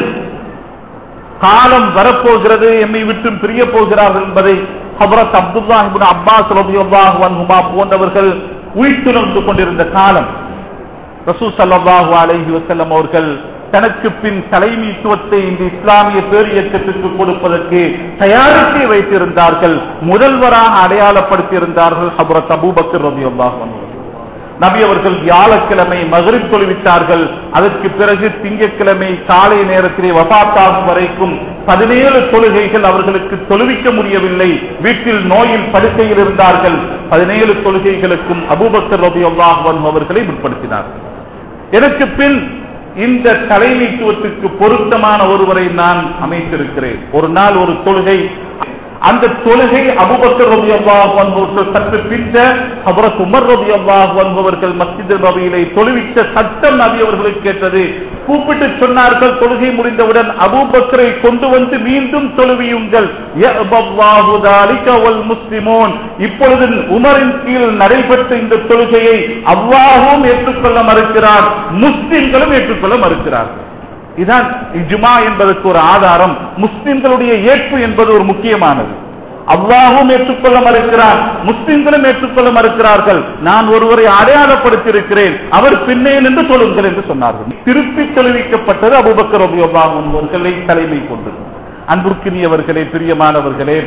காலம் வரப்போகிறது எம்மை விட்டு பிரிய போகிறார்கள் என்பதை ஹபரத் அப்துல்லா இப்னு அப்பாஸ் ரலியல்லாஹு அன்ஹுமா போன்றவர்கள் உயிர்த்துணர்ந்து கொண்டிருந்த காலம் ரசூ சல்லல்லாஹு அலைஹி வஸல்லம் அவர்கள் தனக்கு பின் தலைமைத்துவத்தை இந்த இஸ்லாமிய பேர் இயக்கத்திற்கு கொடுப்பதற்கு தயாரித்து வைத்திருந்தார்கள் முதல்வராக அடையாளப்படுத்தியிருந்தார்கள் ஹபரத் அபூபக்கர் ரலியல்லாஹு அன்ஹு நபி அவர்கள் வியாழக்கிழமை மகரிப் தொழுவித்தார்கள் அதற்கு பிறகு திங்கட்கிழமை காலை நேரத்திலே வபாத்தாகும் வரைக்கும் பதினேழு தொழுகைகள் அவர்களுக்கு தொழுவிக்க முடியவில்லை வீட்டில் நோயில் படுக்கையில் இருந்தார்கள் பதினேழு தொழுகைகளுக்கும் அபூபக்கர் ரபி அல்லாஹ் அவர்களை முற்படுத்தினார்கள் எனக்கு பின் இந்த தலைமைத்துவத்துக்கு பொருத்தமான ஒருவரை நான் அமைத்திருக்கிறேன் ஒரு நாள் ஒரு தொழுகை அந்த தொழுகை அபுபக்கர் ரபி அல்லாஹ் வன்பவர்கள் சற்று பின்ற ஹபரத் உமர் ரபி அல்லாஹ் வன்பவர்கள் மஸ்ஜித் நபியிலே தொழுவித்த சட்டம் நபி அவர்களுக்கு கேட்டது கூப்பிட்டு சொன்னார்கள் தொழுகை முடிந்தவுடன் அபூபக்கரை கொண்டு வந்து மீண்டும் தொழுவியுங்கள் யஅபல்லாஹு தாலிக வல் முஸ்லிமூன் இப்பொழுது உமரின் கீழ் நடைபெற்ற இந்த தொழுகையை அல்லாஹும் ஏற்றுக்கொள்ள மறுக்கிறார் முஸ்லிம்களும் ஏற்றுக்கொள்ள மறுக்கிறார்கள் இதான் இஜ்மா என்பதற்கு ஒரு ஆதாரம் முஸ்லிம்களுடைய ஏற்பு என்பது ஒரு முக்கியமானது அல்லாஹும் ஏற்றுக்கொள்ள மறுக்கிறார் முஸ்லிம்களும் ஏற்றுக்கொள்ள மறுக்கிறார்கள் நான் ஒருவரை அடையாளப்படுத்தியிருக்கிறேன் அவர் பின்னே நின்று சொல்லுங்கள் என்று சொன்னார்கள் திருப்பி தொழுவிக்கப்பட்டது அபுபக்கர் அவர்களை தலைமை கொண்டு அன்புக்கினியவர்களே பிரியமானவர்களே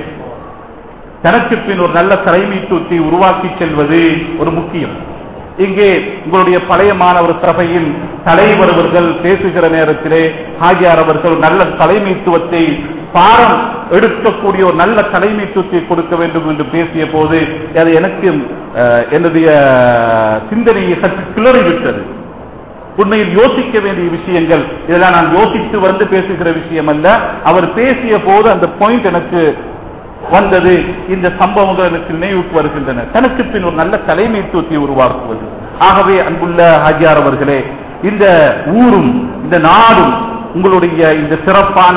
தனக்கு பின் ஒரு நல்ல தலைமைத்துவத்தை உருவாக்கி செல்வது ஒரு முக்கியம் இங்கே உங்களுடைய பழைய மாணவர் சபையின் தலைவர் அவர்கள் பேசுகிற நேரத்திலே ஹாஜியார் அவர்கள் நல்ல தலைமைத்துவத்தை பாரம் எடுக்கக்கூடிய ஒரு நல்ல தலைமைத்துவத்தை கொடுக்க வேண்டும் என்று பேசிய போது அது எனக்கு அஹ், என்னுடைய சிந்தனையை சற்று கிளறிவிட்டது உண்மையில் யோசிக்க வேண்டிய விஷயங்கள் இதெல்லாம் நான் யோசித்து வந்து பேசுகிற விஷயம் அல்ல அவர் பேசிய போது அந்த பாயிண்ட் எனக்கு வந்தது இந்த சம்பவங்கள் எனக்கு நினைவுக்கு வருகின்றன தனக்கு பின் ஒரு நல்ல தலைமைத்துவத்தை உருவாக்குவது ஆகவே அன்புள்ள ஹாஜியார் அவர்களே இந்த ஊரும் இந்த நாடும் உங்களுடைய இந்த சிறப்பான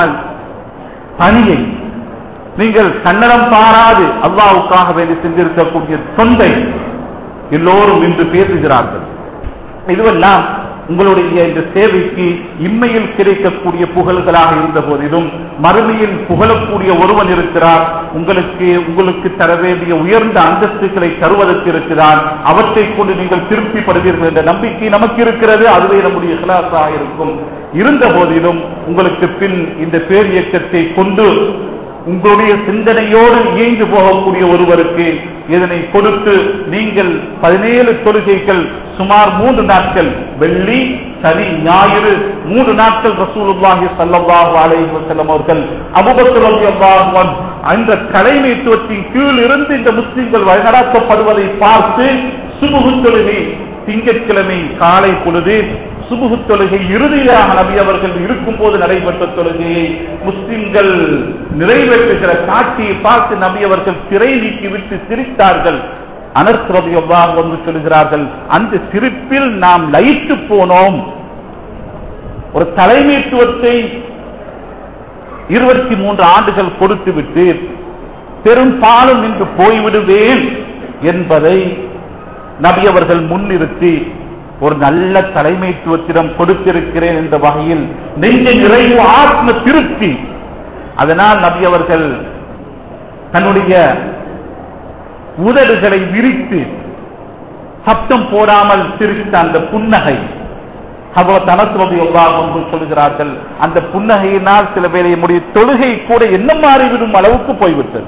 பணியை நீங்கள் கன்னடம் பாராது அல்லாவுக்காக வேண்டி சென்றிருக்கக்கூடிய தொண்டை எல்லோரும் இன்று பேசுகிறார்கள் இதுவெல்லாம் உங்களுடைய இந்த சேவைக்கு இம்மையில் கிடைக்கக்கூடிய புகழ்களாக இருந்த போதிலும் மறுமையில் புகழக்கூடிய ஒருவன் இருக்கிறார் உங்களுக்கு உங்களுக்கு தர வேண்டிய உயர்ந்த அந்தஸ்துகளை தருவதற்கு இருக்கிறார் அவற்றை கொண்டு நீங்கள் திருப்தி படுவீர்கள் என்ற நம்பிக்கை நமக்கு இருக்கிறது அதுவே நம்முடைய கிளாஸாக இருக்கும் இருந்த போதிலும் உங்களுக்கு பின் இந்த பேர் இயக்கத்தை கொண்டு உங்களுடைய சிந்தனையோடு இயங்கி போகக்கூடிய ஒருவருக்கு இதனை கொடுத்து நீங்கள் பதினேழு தொழுகைகள் சுமார் மூன்று நாட்கள் வெள்ளி சனி ஞாயிறு மூன்று நாட்கள் ரசூலுல்லாஹி ஸல்லல்லாஹு அலைஹி வஸல்லம் அவர்கள் அபூபக்கர் ரலியல்லாஹு அன்ஹு அந்த தலைமைத்துவத்தின் கீழ் இருந்து இந்த முஸ்லிம்கள் வழிநடத்தப்படுவதை பார்த்து சுபுகு தொழுகை திங்கட்கிழமை காலை பொழுது சுபுகு தொழுகை இறுதியாக நபி அவர்கள் இருக்கும் போது நடைபெற்ற தொழுகையை முஸ்லிம்கள் நிறைவேற்றுகிற காட்சியை பார்த்து நபி அவர்கள் திரை நீக்கிவிட்டு சிரித்தார்கள் அனர்த்தரது எவ்வாறு வந்து சொல்கிறார்கள் அந்த சிரிப்பில் நாம் லயித்து போனோம் ஒரு தலைமைத்துவத்தை இருபத்தி மூன்று ஆண்டுகள் கொடுத்துவிட்டு பெரும்பாலும் இன்று போய்விடுவேன் என்பதை நபி அவர்கள் முன்னிறுத்தி ஒரு நல்ல தலைமைத்துவத்திடம் கொடுத்திருக்கிறேன் என்ற வகையில் நெஞ்ச நிறைவு ஆத்ம திருப்தி அதனால் நபி அவர்கள் தன்னுடைய உதடுகளை விரித்து சப்தம் போடாமல் சிரித்த அந்த புன்னகை ஹபரத் அனஸ் ரலியல்லாஹு அன்ஹு சொல்கிறார்கள் அந்த புன்னகையினால் சில பேரை நம்முடைய தொழுகை கூட என்ன மாறிவிடும் அளவுக்கு போய்விட்டது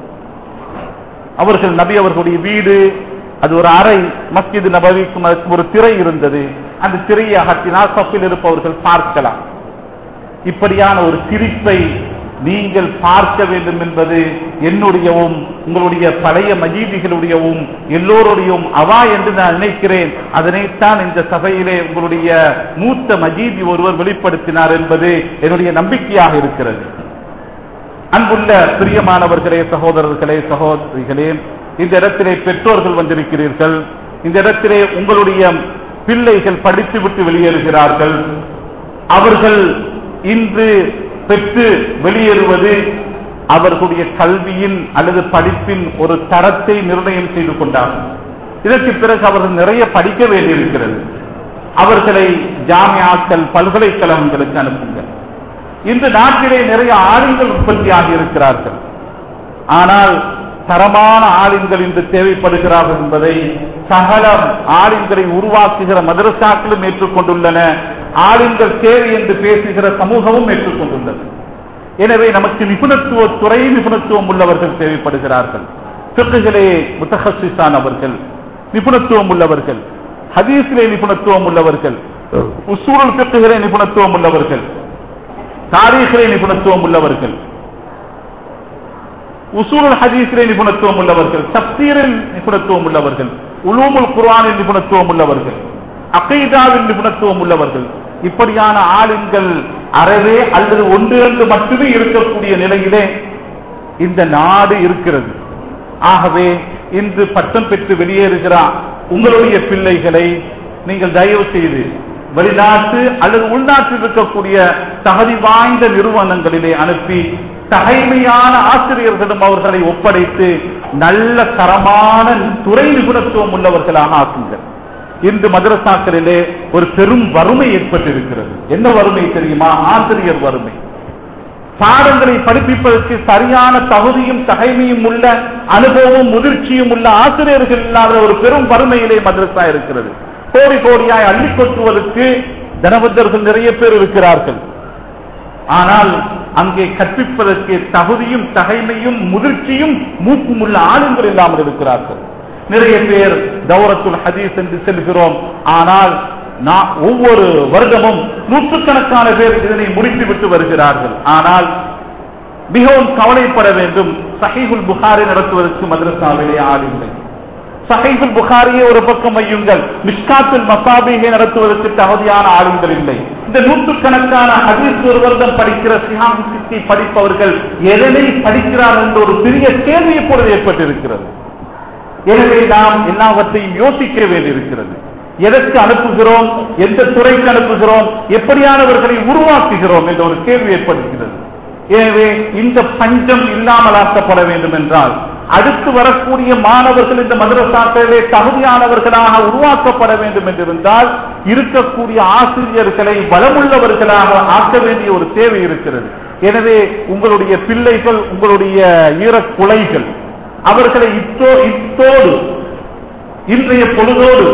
அவர்கள் நபி அவர்களுடைய வீடு அது ஒரு அறை மஸ்ஜித் நபவிக்கும் அதுக்கு ஒரு திரை இருந்தது அந்த திரையை அகற்றினால் சப்பில் இருப்பவர்கள் பார்க்கலாம் இப்படியான ஒரு சிரிப்பை நீங்கள் பார்க்க வேண்டும் என்பது என்னுடையவும் உங்களுடைய பழைய மஜீதிகளுடையவும் எல்லோருடையும் அவா என்று நான் நினைக்கிறேன் அதனைத்தான் இந்த சபையிலே உங்களுடைய மூத்த மஜீதி ஒருவர் வெளிப்படுத்தினார் என்பது என்னுடைய நம்பிக்கையாக இருக்கிறது அன்புள்ள பிரியமானவர்களே சகோதரர்களே சகோதரிகளே இந்த இடத்திலே பெற்றோர்கள் வந்திருக்கிறீர்கள் இந்த இடத்திலே உங்களுடைய பிள்ளைகள் படித்துவிட்டு வெளியேறுகிறார்கள் அவர்கள் இன்று பெற்று வெளியேறுவது அவர்களுடைய கல்வியின் அல்லது படிப்பின் ஒரு தரத்தை நிர்ணயம் செய்து கொண்டார்கள் இதற்கு பிறகு அவர்கள் நிறைய படிக்க வேண்டியிருக்கிறது அவர்களை ஜாமியாக்கள் பல்கலைக்கழகங்களுக்கு அனுப்புங்கள் இன்று நாட்டிலே நிறைய ஆளுங்கள் உற்பத்தியாகி இருக்கிறார்கள் ஆனால் தரமான ஆளுங்கள் இன்று தேவைப்படுகிறார்கள் என்பதை சகல ஆளுங்களை உருவாக்குகிற மதரசாக்களும் ஏற்றுக்கொண்டுள்ளன ஆளுங்கள் தேவை என்று பேசுகிற சமூகமும் ஏற்றுக்கொண்டுள்ளது எனவே நமக்கு நிபுணத்துவ துறை நிபுணத்துவம் உள்ளவர்கள் தேவைப்படுகிறார்கள் பிறகுகளே முத்தஹசிசான் அவர்கள் நிபுணத்துவம் உள்ளவர்கள் ஹதீஸிலே நிபுணத்துவம் உள்ளவர்கள் உசூரல் பிறகுகளே நிபுணத்துவம் உள்ளவர்கள் தாரீഖിലെ நிபுணத்துவம் உள்ளவர்கள் உசூல் ஹதீஸிலே நிபுணத்துவம் உள்ளவர்கள் தப்சீரில் நிபுணத்துவம் உள்ளவர்கள் உலூமுல் குர்ஆனில் நிபுணத்துவம் உள்ளவர்கள் அகைதாவில் நிபுணத்துவம் உள்ளவர்கள் இப்படியான ஆளுங்கள் அறவே அல்லது ஒன்று இரண்டு மட்டுமே இருக்கக்கூடிய நிலையிலே இந்த நாடு இருக்கிறது ஆகவே இன்று பட்டம் பெற்று வெளியேறுகிறார் உங்களுடைய பிள்ளைகளை நீங்கள் தயவு செய்து வெளிநாட்டு அல்லது உள்நாட்டில் இருக்கக்கூடிய தகுதி வாய்ந்த நிறுவனங்களிலே அனுப்பி தகைமையான ஆசிரியர்களிடம் அவர்களை ஒப்படைத்து நல்ல தரமான துறை நிபுணத்துவம் உள்ளவர்களாக ஆக்குங்கள் இன்று மதரசாக்களிலே ஒரு பெரும் வறுமை ஏற்பட்டிருக்கிறது என்ன வறுமை தெரியுமா ஆசிரியர் வறுமை பாடங்களை படிப்பிப்பதற்கு சரியான தகுதியும் தகைமையும் உள்ள அனுபவமும் முதிர்ச்சியும் உள்ள ஆசிரியர்கள் இல்லாத ஒரு பெரும் வறுமையிலே மதரசா இருக்கிறது கோடி கோடியாய் அள்ளி கொட்டுவதற்கு தனபத்தர்கள் நிறைய பேர் இருக்கிறார்கள் ஆனால் அங்கே கற்பிப்பதற்கு தகுதியும் தகைமையும் முதிர்ச்சியும் மூக்கும் உள்ள ஆளுங்கள் இல்லாமல் இருக்கிறார்கள் நிறைய பேர் தௌரத்துல் ஹதீஸ் என்று செல்கிறோம் ஆனால் நான் ஒவ்வொரு வருடமும் நூற்றுக்கணக்கான பேர் இதனை முடித்து விட்டு வருகிறார்கள் ஆனால் மிகவும் கவலைப்பட வேண்டும் சஹீகுல் புகாரி நடத்துவதற்கு மதரசாவிலே ஆளுங்கள் சஹைபுல் புகாரியை ஒரு பக்கம் வையுங்கள் மிஷ்காத்துல் மசாபிகை நடத்துவதற்கு தகுதியான ஆளுங்கள் இல்லை இந்த நூற்றுக்கணக்கான ஹதீஸ் ஒரு வருடம் படிக்கிற சிஹாம் சித்தி படிப்பவர்கள் எதனை படிக்கிறார்கள் என்ற ஒரு பெரிய கேள்வி இப்பொழுது ஏற்பட்டிருக்கிறது எனவே நாம் எல்லாவற்றையும் யோசிக்க வேண்டியிருக்கிறது எதற்கு அனுப்புகிறோம் எந்த துறைக்கு அனுப்புகிறோம் எப்படியானவர்களை உருவாக்குகிறோம் என்ற ஒரு கேள்வி ஏற்படுகிறது எனவே இந்த பஞ்சம் இல்லாமலாக்கப்பட வேண்டும் என்றால் அடுத்து வரக்கூடிய மாணவர்கள் இந்த மதரசாக்களிலே தகுதியானவர்களாக உருவாக்கப்பட வேண்டும் என்றிருந்தால் இருக்கக்கூடிய ஆசிரியர்களை பலமுள்ளவர்களாக ஆக்க வேண்டிய ஒரு தேவை இருக்கிறது எனவே உங்களுடைய பிள்ளைகள் உங்களுடைய ஈரக்குலைகள் அவர்களை இத்தோ இத்தோடு இன்றைய பொழுதோடு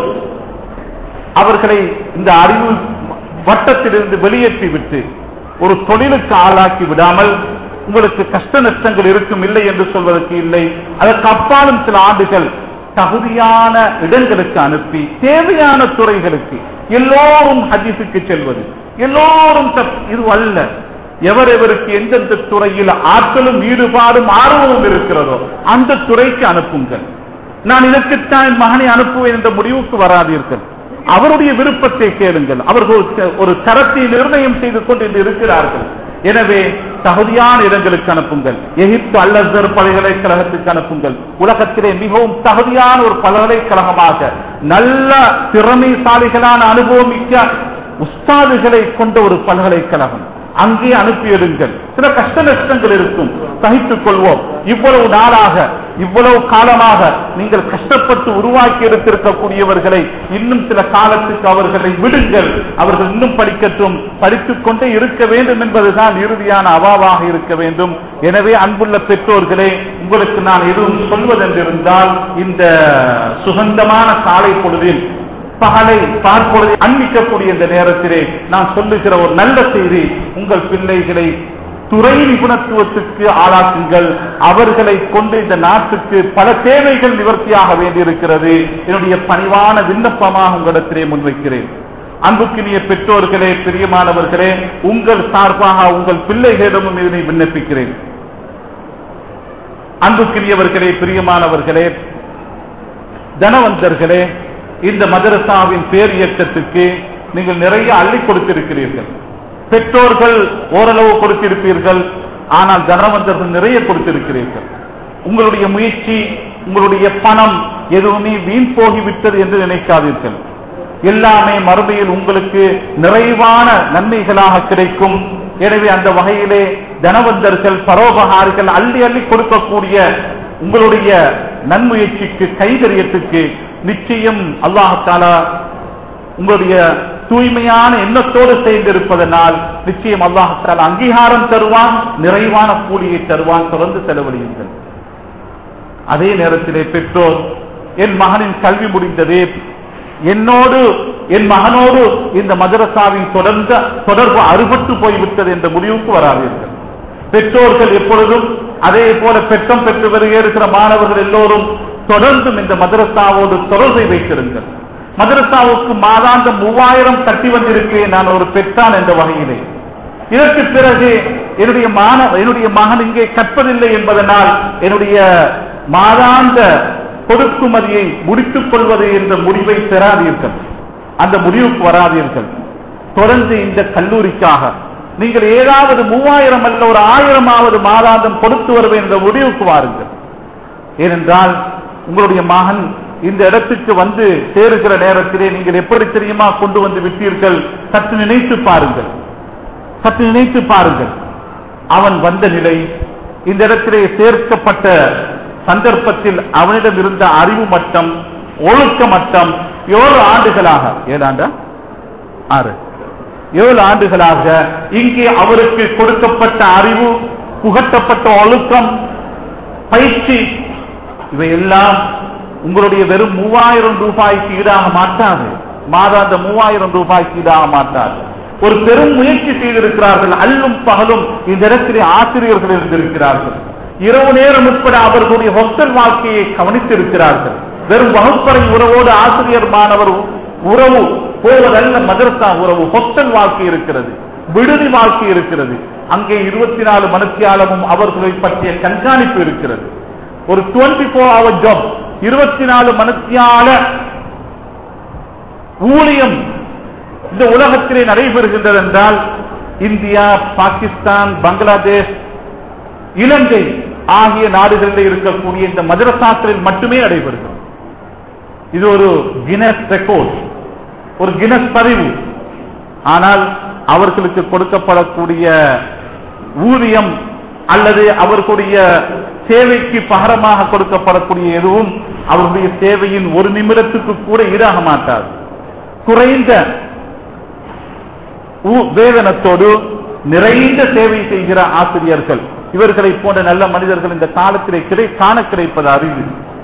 அவர்களை இந்த அறிவு வட்டத்திலிருந்து வெளியேற்றி விட்டு ஒரு தொழிலுக்கு ஆளாக்கி விடாமல் உங்களுக்கு கஷ்ட நஷ்டங்கள் இருக்கும் இல்லை என்று சொல்வதற்கு இல்லை அதற்கு அப்பாலும் சில ஆண்டுகள் தகுதியான இடங்களுக்கு அனுப்பி தேவையான துறைகளுக்கு எல்லோரும் ஹதீஸுக்கு செல்வது எல்லோரும் தப்- இது அல்ல எவரெவருக்கு எந்தெந்த துறையில் ஆற்றலும் ஈடுபாடும் ஆர்வமும் இருக்கிறதோ அந்த துறைக்கு அனுப்புங்கள் நான் இதற்குத்தான் என் மகனை அனுப்புவேன் என்ற முடிவுக்கு வராதீர்கள் அவருடைய விருப்பத்தை கேளுங்கள் அவர்கள் ஒரு த- ஒரு தரத்தை நிர்ணயம் செய்து கொண்டு இன்று இருக்கிறார்கள் எனவே தகுதியான இடங்களுக்கு அனுப்புங்கள் எகிப்து அல்லசர் பல்கலைக்கழகத்துக்கு அனுப்புங்கள் உலகத்திலே மிகவும் தகுதியான ஒரு பல்கலைக்கழகமாக நல்ல திறமைசாலிகளான அனுபவமிக்க உஸ்தாதுகளை கொண்ட ஒரு பல்கலைக்கழகம் அங்கே அனுப்பியிடுங்கள் சில கஷ்ட நஷ்டங்கள் இருக்கும் சகித்துக் கொள்வோம் இவ்வளவு நாளாக இவ்வளவு காலமாக நீங்கள் கஷ்டப்பட்டு உருவாக்கி எடுத்திருக்கக்கூடியவர்களை இன்னும் சில காலத்துக்கு அவர்களை விடுங்கள் அவர்கள் இன்னும் படிக்கட்டும் படித்துக் கொண்டே இருக்க வேண்டும் என்பதுதான் இறுதியான அவாவாக இருக்க வேண்டும் எனவே அன்புள்ள பெற்றோர்களே உங்களுக்கு நான் எதுவும் சொல்வதென்றிருந்தால் இந்த சுகந்தமான காலை பொழுதில் பகலை பார்ப்பொழுது அன்பிக்கக்கூடிய இந்த நேரத்திலே நான் சொல்லுகிற ஒரு நல்ல செய்தி உங்கள் பிள்ளைகளை துறை நிபுணத்துவத்துக்கு ஆளாக்குங்கள் அவர்களை கொண்டு இந்த நாட்டுக்கு பல தேவைகள் நிவர்த்தியாக வேண்டியிருக்கிறது என்னுடைய பணிவான விண்ணப்பமாக உங்களிடத்திலே முன்வைக்கிறேன் அன்புக்கினிய பெற்றோர்களே பிரியமானவர்களே உங்கள் சார்பாக உங்கள் பிள்ளைகளிடமும் இதனை விண்ணப்பிக்கிறேன் அன்புக்கினியவர்களே பிரியமானவர்களே தனவந்தர்களே இந்த மதரசாவின் பேர் இயக்கத்துக்கு நீங்கள் நிறைய அள்ளி கொடுத்திருக்கிறீர்கள் பெற்றோர்கள் ஓரளவு கொடுத்திருப்பீர்கள் ஆனால் தனவந்தர்கள் நிறைய கொடுத்திருக்கிறீர்கள் உங்களுடைய முயற்சி உங்களுடைய பணம் எதுவுமே வீண் போகிவிட்டது என்று நினைக்காதீர்கள் எல்லாமே மறுமையில் உங்களுக்கு நிறைவான நன்மைகளாக கிடைக்கும் எனவே அந்த வகையிலே தனவந்தர்கள் பரோபகாரிகள் அள்ளி அள்ளி கொடுக்கக்கூடிய உங்களுடைய நன்முயற்சிக்கு கைதறியத்துக்கு நிச்சயம் அல்லாஹாலா உங்களுடைய தூய்மையான எண்ணத்தோடு செய்திருப்பதனால் நிச்சயம் அல்லாஹால அங்கீகாரம் தருவான் நிறைவான கூலியை தருவான் தொடர்ந்து செலவழியுங்கள் அதே நேரத்திலே பெற்றோர் என் மகனின் கல்வி முடிந்ததே என்னோடு என் மகனோடு இந்த மதரசாவின் தொடர்ந்த தொடர்பு அறுபட்டு போய்விட்டது என்ற முடிவுக்கு வராதீர்கள் பெற்றோர்கள் எப்பொழுதும் அதே போல பெற்றம் பெற்று வருகிற மாணவர்கள் எல்லோரும் தொடர்ந்தும் இந்த மதரசாவோடு தொடர்பை வைத்திருங்கள் மதரசாவுக்கு மாதாந்தம் மூவாயிரம் கட்டி வந்திருக்கிறேன் நான் ஒரு பெற்றான் என்ற வகையிலே இதற்கு பிறகு என்னுடைய மாணவ என்னுடைய மகன் இங்கே கற்பதில்லை என்பதனால் என்னுடைய மாதாந்த கொடுக்குமதியை முடித்துக் கொள்வது என்ற முடிவை பெறாதீர்கள் அந்த முடிவுக்கு வராதீர்கள் தொடர்ந்து இந்த கல்லூரிக்காக நீங்கள் ஏதாவது மூவாயிரம் அல்ல ஒரு ஆயிரமாவது மாதாந்தம் கொடுத்து வருவேன் என்ற முடிவுக்கு வாருங்கள் ஏனென்றால் உங்களுடைய மகன் இந்த இடத்துக்கு வந்து சேருகிற நேரத்திலே நீங்கள் எப்படி தெரியுமா கொண்டு வந்து விட்டீர்கள் சற்று நினைத்து பாருங்கள் சற்று நினைத்து பாருங்கள் அவன் வந்த நிலை இந்த இடத்திலே சேர்க்கப்பட்ட சந்தர்ப்பத்தில் அவனிடம் இருந்த அறிவு மட்டம் ஒழுக்க மட்டம் ஏழு ஆண்டுகளாக ஏழு ஆண்டா ஆறு ஏழு ஆண்டுகளாக இங்கே அவருக்கு கொடுக்கப்பட்ட அறிவு புகட்டப்பட்ட ஒழுக்கம் பயிற்சி இவையெல்லாம் உங்களுடைய வெறும் மூவாயிரம் ரூபாய்க்கு ஈடாக மாட்டாது மாதாந்த மூவாயிரம் ரூபாய்க்கு ஈடாக மாட்டாது ஒரு பெரும் முயற்சி செய்திருக்கிறார்கள் அல்லும் பகலும் இந்த இடத்திலே ஆசிரியர்கள் இருந்திருக்கிறார்கள் இரவு நேரம் உட்பட அவர்களுடைய ஹொஸ்டல் வாழ்க்கையை கவனித்திருக்கிறார்கள் வெறும் வகுப்பறை உறவோடு ஆசிரியர் மாணவர் உறவு போவதல்ல மதரசா உறவு ஹொஸ்டல் வாழ்க்கை இருக்கிறது விடுதி வாழ்க்கை இருக்கிறது அங்கே இருபத்தி நாலு மனத்தியாலமும் அவர்களை பற்றிய கண்காணிப்பு இருக்கிறது ஒரு டுவெண்டி போர் அவர் ஜாப் இருபத்தி நாலு மனத்தியால ஊழியம் இந்த உலகத்திலே நடைபெறுகின்றது என்றால் இந்தியா பாகிஸ்தான் பங்களாதேஷ் இலங்கை ஆகிய நாடுகளில் இருக்கக்கூடிய இந்த மதரசாக்களில் மட்டுமே நடைபெறுகிறது இது ஒரு கினஸ் ரெக்கார்ட் ஒரு கினஸ் பதிவு ஆனால் அவர்களுக்கு கொடுக்கப்படக்கூடிய ஊதியம் அல்லது அவர்களுடைய சேவைக்கு பகரமாக கொடுக்கப்படக்கூடிய எதுவும் அவருடைய சேவையின் ஒரு நிமிடத்துக்கு கூட ஈடாக மாட்டார் குறைந்த வேதனத்தோடு நிறைந்த சேவை செய்கிற ஆசிரியர்கள் இவர்களை போன்ற நல்ல மனிதர்கள் இந்த காலத்திலே கிடை காண கிடைப்பது அறிவு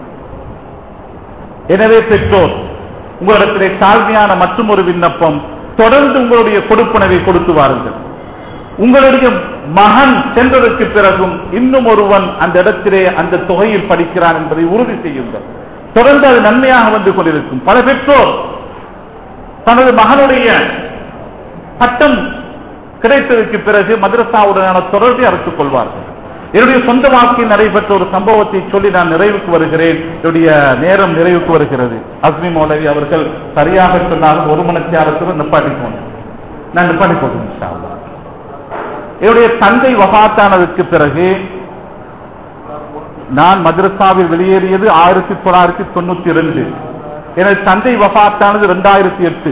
எனவே பெற்றோர் உங்களிடத்திலே தாழ்மையான மற்றும் ஒரு விண்ணப்பம் தொடர்ந்து உங்களுடைய கொடுப்பனவை கொடுத்து வாருங்கள் உங்களுடைய மகன் சென்றதற்கு பிறகும் இன்னும் ஒருவன் அந்த இடத்திலே அந்த தொகையில் படிக்கிறான் என்பதை உறுதி செய்யுங்கள் தொடர்ந்து அது நன்மையாக வந்து கொண்டிருக்கும் பல பெற்றோர் தனது மகனுடைய பட்டம் கிடைத்ததற்கு பிறகு மதரசாவுடனான தொடர்பை அறுத்துக் கொள்வார்கள் என்னுடைய சொந்த வாழ்க்கையில் நடைபெற்ற ஒரு சம்பவத்தை சொல்லி நான் நிறைவுக்கு வருகிறேன் என்னுடைய நேரம் நிறைவுக்கு வருகிறது அஸ்மி மௌலவி அவர்கள் சரியாக சொன்னாலும் ஒரு மணித்தியாரத்தில் நிப்பாட்டி போனேன் நான் நிப்பாட்டி போட்டேன் என்னுடைய தந்தை வகாத்தானதற்கு பிறகு நான் மதரசாவில் வெளியேறியது ஆயிரத்தி தொள்ளாயிரத்தி தொண்ணூத்தி இரண்டு எனது தந்தை வபாத்தானது இரண்டாயிரத்தி எட்டு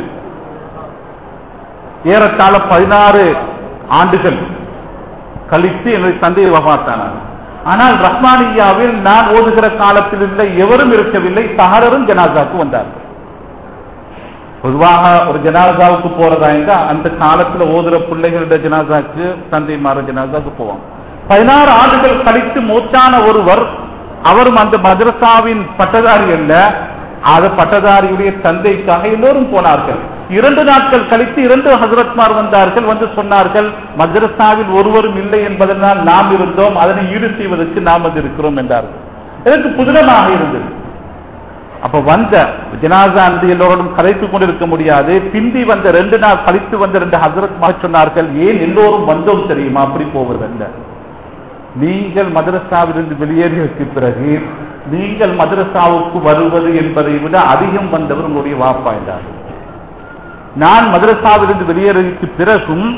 ஏறத்தாழ பதினாறு ஆண்டுகள் கழித்து எனது தந்தை வபாத்தானார் ஆனால் ரஹ்மானியாவில் நான் ஓதுகிற காலத்தில் இல்லை எவரும் இருக்கவில்லை சஹரரும் ஜனாசாவுக்கு வந்தார்கள் பொதுவாக ஒரு ஜனாசாவுக்கு போறதா இருந்தா அந்த காலத்துல ஓதுற பிள்ளைகளுடைய ஜனாசாக்கு தந்தை மாற ஜனாசாவுக்கு போவாங்க பதினாறு ஆண்டுகள் கழித்து மூச்சான ஒருவர் அவரும் அந்த மதரசாவின் பட்டதாரி அல்ல அது பட்டதாரியுடைய தந்தைக்காக எல்லோரும் போனார்கள் இரண்டு நாட்கள் கழித்து இரண்டு ஹசரத்மார் வந்தார்கள் வந்து சொன்னார்கள் மதரசாவில் ஒருவரும் இல்லை என்பதனால் நாம் இருந்தோம் அதனை ஈடு செய்வதற்கு நாம் வந்து இருக்கிறோம் என்றார்கள் எனக்கு புதினமாக இருந்தது அப்ப வந்த ஜனாசா அன்று எல்லோரும் கலைத்துக் கொண்டிருக்க முடியாது பிந்தி வந்த ரெண்டு நாள் கழித்து வந்த ரெண்டு ஹசரத் சொன்னார்கள் ஏன் எல்லோரும் வந்தோம் தெரியுமா அப்படி போவதல்ல நீங்கள் மதரசாவிலிருந்து வெளியேறியதற்கு பிறகு நீங்கள் மதரசாவுக்கு வருவது என்பதை விட அதிகம் வந்தவர் உங்களுடைய வாப்பா என்றார் நான் மதரசாவிலிருந்து வெளியேறியதற்கு பிறகும்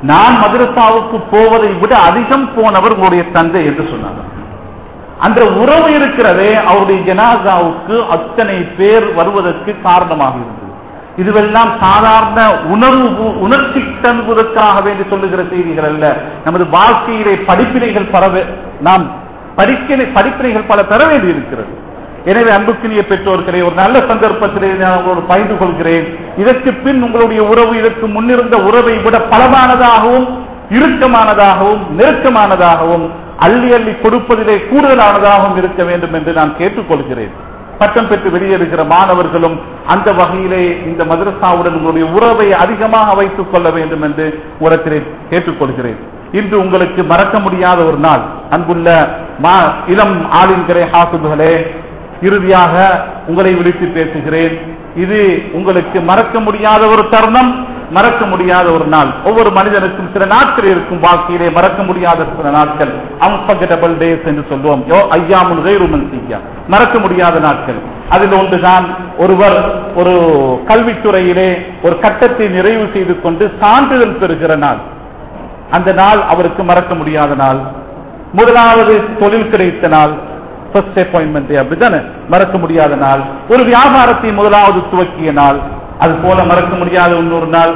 நான் மதரசாவுக்கு போவதை விட அதிகம் போனவர் உங்களுடைய தந்தை என்று சொன்னார் அந்த உறவு இருக்கிறதே அவருடைய ஜனாசாவுக்கு அத்தனை பேர் வருவதற்கு காரணமாக இருந்தது இதுவெல்லாம் சாதாரண உணர்வு உணர்ச்சி தன்புவதற்காக வேண்டி சொல்லுகிற செய்திகள் அல்ல நமது வாழ்க்கையிலே படிப்பினைகள் பரவ நாம் படிக்க படிப்பினைகள் பல பெற வேண்டி இருக்கிறது எனவே அன்புக்குரிய பெற்றோர்களே ஒரு நல்ல சந்தர்ப்பத்திலே நான் உங்களோடு பகிர்ந்து கொள்கிறேன் இதற்கு பின் உங்களுடைய உறவு இதற்கு முன்னிருந்த உறவை விட பலமானதாகவும் இறுக்கமானதாகவும் நெருக்கமானதாகவும் அள்ளி அள்ளி கொடுப்பதிலே கூடுதலானதாகவும் இருக்க வேண்டும் என்று நான் கேட்டுக்கொள்கிறேன் பட்டம் பெற்று வெளியேறுகிற மாணவர்களும் அந்த வகையிலே இந்த மதரசாவுடன் உங்களுடைய உறவை அதிகமாக வைத்துக் கொள்ள வேண்டும் என்று உரத்திலே கேட்டுக்கொள்கிறேன் இன்று உங்களுக்கு மறக்க முடியாத ஒரு நாள் அன்புள்ள மா இளம் ஆளுங்கிற ஹாசுகளே இறுதியாக உங்களை விடுத்து பேசுகிறேன் இது உங்களுக்கு மறக்க முடியாத ஒரு தருணம் மறக்க முடியாத ஒரு நாள் ஒவ்வொரு மனிதனுக்கும் சில நாட்கள் இருக்கும் வாழ்க்கையிலே மறக்க முடியாத சில நாட்கள் அன்பகடபிள் டேஸ் என்று சொல்லுவோம் யோ ஐயாமுல் கைருமன் செய்யா மறக்க முடியாத நாட்கள் அதில் ஒன்றுதான் ஒருவர் ஒரு கல்வித்துறையிலே ஒரு கட்டத்தை நிறைவு செய்து கொண்டு சான்றிதழ் பெறுகிற நாள் அந்த நாள் அவருக்கு மறக்க முடியாத நாள் முதலாவது தொழில் கிடைத்த நாள் ஃபர்ஸ்ட் அப்பாயின்மெண்ட் அப்படித்தானே மறக்க முடியாத நாள் ஒரு வியாபாரத்தை முதலாவது துவக்கிய நாள் அது போல மறக்க முடியாத இன்னொரு நாள்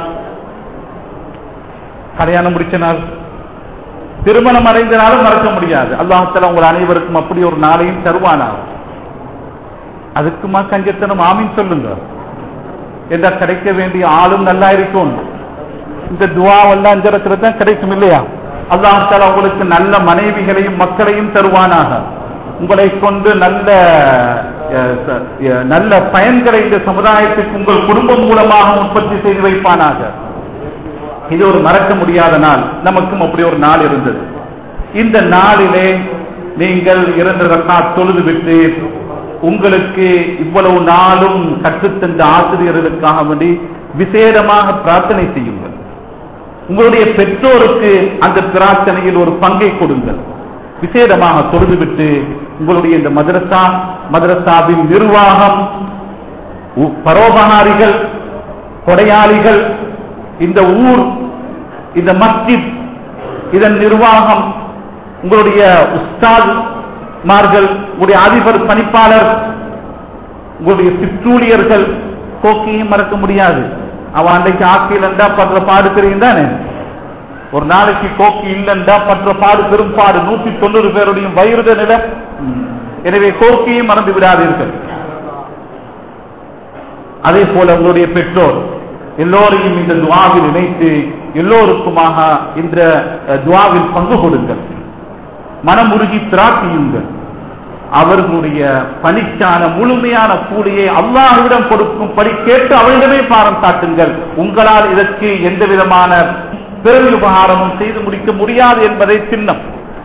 கல்யாணம் முடிச்ச நாள் திருமணம் அடைந்த நாளும் மறக்க முடியாது அல்லாஹால உங்கள் அனைவருக்கும் அப்படி ஒரு நாளையும் தருவானா அதுக்குமா கஞ்சத்தனம் ஆமின் சொல்லுங்க என்றா கிடைக்க வேண்டிய ஆளும் நல்லா இருக்கும் இந்த துவாவெல்லாம் அஞ்சரத்துல தான் கிடைக்கும் இல்லையா அல்லாஹால உங்களுக்கு நல்ல மனைவிகளையும் மக்களையும் தருவானாக உங்களை கொண்டு நல்ல அஹ், ச- அஹ், நல்ல பயன்களை இந்த சமுதாயத்துக்கு உங்கள் குடும்பம் மூலமாக உற்பத்தி செய்து வைப்பானாக இது ஒரு மறக்க முடியாத நாள் நமக்கும் அப்படி ஒரு நாள் இருந்தது இந்த நாளிலே நீங்கள் இரண்டு ரக்காத் தொழுது விட்டு உங்களுக்கு இவ்வளவு நாளும் கற்றுத்தந்த ஆசிரியர்களுக்காக வேண்டி விசேடமாக பிரார்த்தனை செய்யுங்கள் உங்களுடைய பெற்றோருக்கு அந்த பிரார்த்தனையில் ஒரு பங்கை கொடுங்கள் விசேடமாக தொழுதுவிட்டு உங்களுடைய இந்த மதரசா மதரசாவின் நிர்வாகம் உ- பரோபகாரிகள் கொடையாளிகள் இந்த ஊர் இந்த மஸ்ஜித் இதன் நிர்வாகம் உங்களுடைய உஸ்தாத் மார்கள் உங்களுடைய அதிபர் பணிப்பாளர் உங்களுடைய சிற்றூழியர்கள் கோக்கையும் மறக்க முடியாது அவன் அன்றைக்கு ஆக்கியில் இருந்தா படுற பாடு தெரியும் தானே ஒரு நாளைக்கு கோக்கி இல்லைண்டா பற்ற பாடு பெரும்பாடு நூத்தி தொண்ணூறு பேருடைய வயிறுத நிலை எனவே கோக்கியும் மறந்து விடாதீர்கள் அதே போல உங்களுடைய பெற்றோர் எல்லோரையும் இந்த துவாவில் இணைத்து எல்லோருக்குமாக இந்த அஹ், துவாவில் பங்கு கொடுங்கள் மனமுருகி பிரார்த்தியுங்கள் அவர்களுடைய பணிக்கான முழுமையான கூலியை அல்லாஹ்விடம் கொடுக்கும்படி கேட்டு அவர்களிடமே பாரம் காட்டுங்கள் உங்களால் இதற்கு எந்த விதமான பிறவி உபகாரமும் செய்து முடிக்க முடியாது என்பதை சின்னம்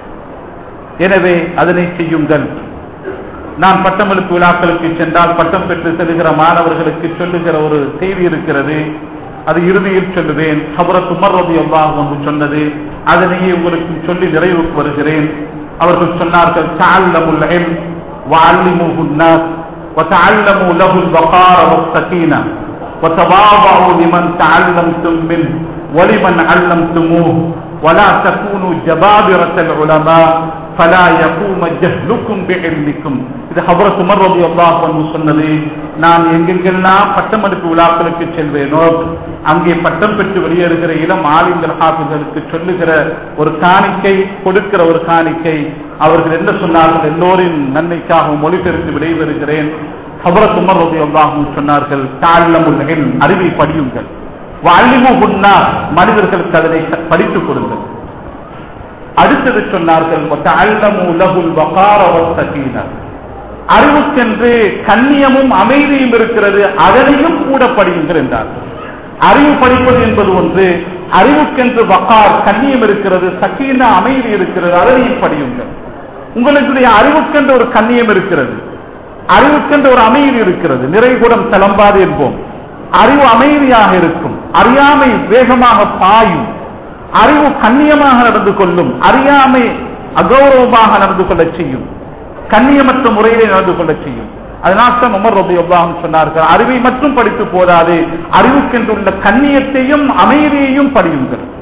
எனவே அதனை செய்யுங்கள் நான் பட்டமளிப்பு விழாக்களுக்கு சென்றால் பட்டம் பெற்று செல்கிற மாணவர்களுக்கு சொல்லுகிற ஒரு செய்தி இருக்கிறது அது இறுதியில் சொல்லுவேன் ஹபரத் உமர் ரபி அல்லாஹ் என்று சொன்னது அதனையே உங்களுக்கு சொல்லி நிறைவுக்கு வருகிறேன் அவர்கள் சொன்னார்கள் تعلموا العلم وعلموه الناس وتعلموا له البقار والسكينة وتواضعوا لمن تعلمتم منه ولمن علمتموه ولا تكونوا جبابرة العلماء فلا يقوم جهلكم بعلمكم இது ஹபரத் உமர் ரபி அல்லாஹ் சொன்னது நான் எங்கெங்கெல்லாம் பட்டமளிப்பு விழாக்களுக்கு செல்வேனோ அங்கே பட்டம் பெற்று வெளியேறுகிற இளம் ஆலிம்கள் ஹாஃபிர்களுக்கு சொல்லுகிற ஒரு காணிக்கை கொடுக்கிற ஒரு காணிக்கை அவர்கள் என்ன சொன்னார்கள் எல்லோரின் நன்மைக்காக மொழிபெயர்த்து விடைபெறுகிறேன் ஹபரத் உமர் ரபி அல்லாஹும் சொன்னார்கள் தாழ்லமுல் இல்ம், அறிவை படியுங்கள் வள்ளிமு குன்னா மனிதர்களுக்கு அதனை படித்துக் கொடுங்கள் அடுத்தது சொன்னார்கள் "வதஅல்லமு லஹுல் வகார வஸ்ஸகீனா." அறிவுக்கென்று கண்ணியமும் அமைதியும் இருக்கிறது அதனையும் கூட படியுங்கள் என்றார்கள் அறிவு படிப்பது என்பது ஒன்று அறிவுக்கென்று வக்கார் கண்ணியம் இருக்கிறது சக்கீனா அமைதி இருக்கிறது அதனையும் படியுங்கள் உங்களுடைய அறிவுக்கென்று ஒரு கண்ணியம் இருக்கிறது அறிவுக்கென்று ஒரு அமைதி இருக்கிறது நிறைகுடம் தளம்பாது என்போம் அறிவு அமைதியாக இருக்கும் அறியாமை வேகமாக பாயும் அறிவு கண்ணியமாக நடந்து கொள்ளும் அறியாமை அகௌரவமாக நடந்து கொள்ளச் செய்யும் கண்ணியமற்ற முறையிலே நடந்து கொள்ளச் செய்யும் அதனால் தான் உமர் ரபி அல்லாஹும் சொன்னார்கள் அறிவை மட்டும் படித்து போதாது அறிவுக்கென்றுள்ள கண்ணியத்தையும் அமைதியையும் படியுங்கள்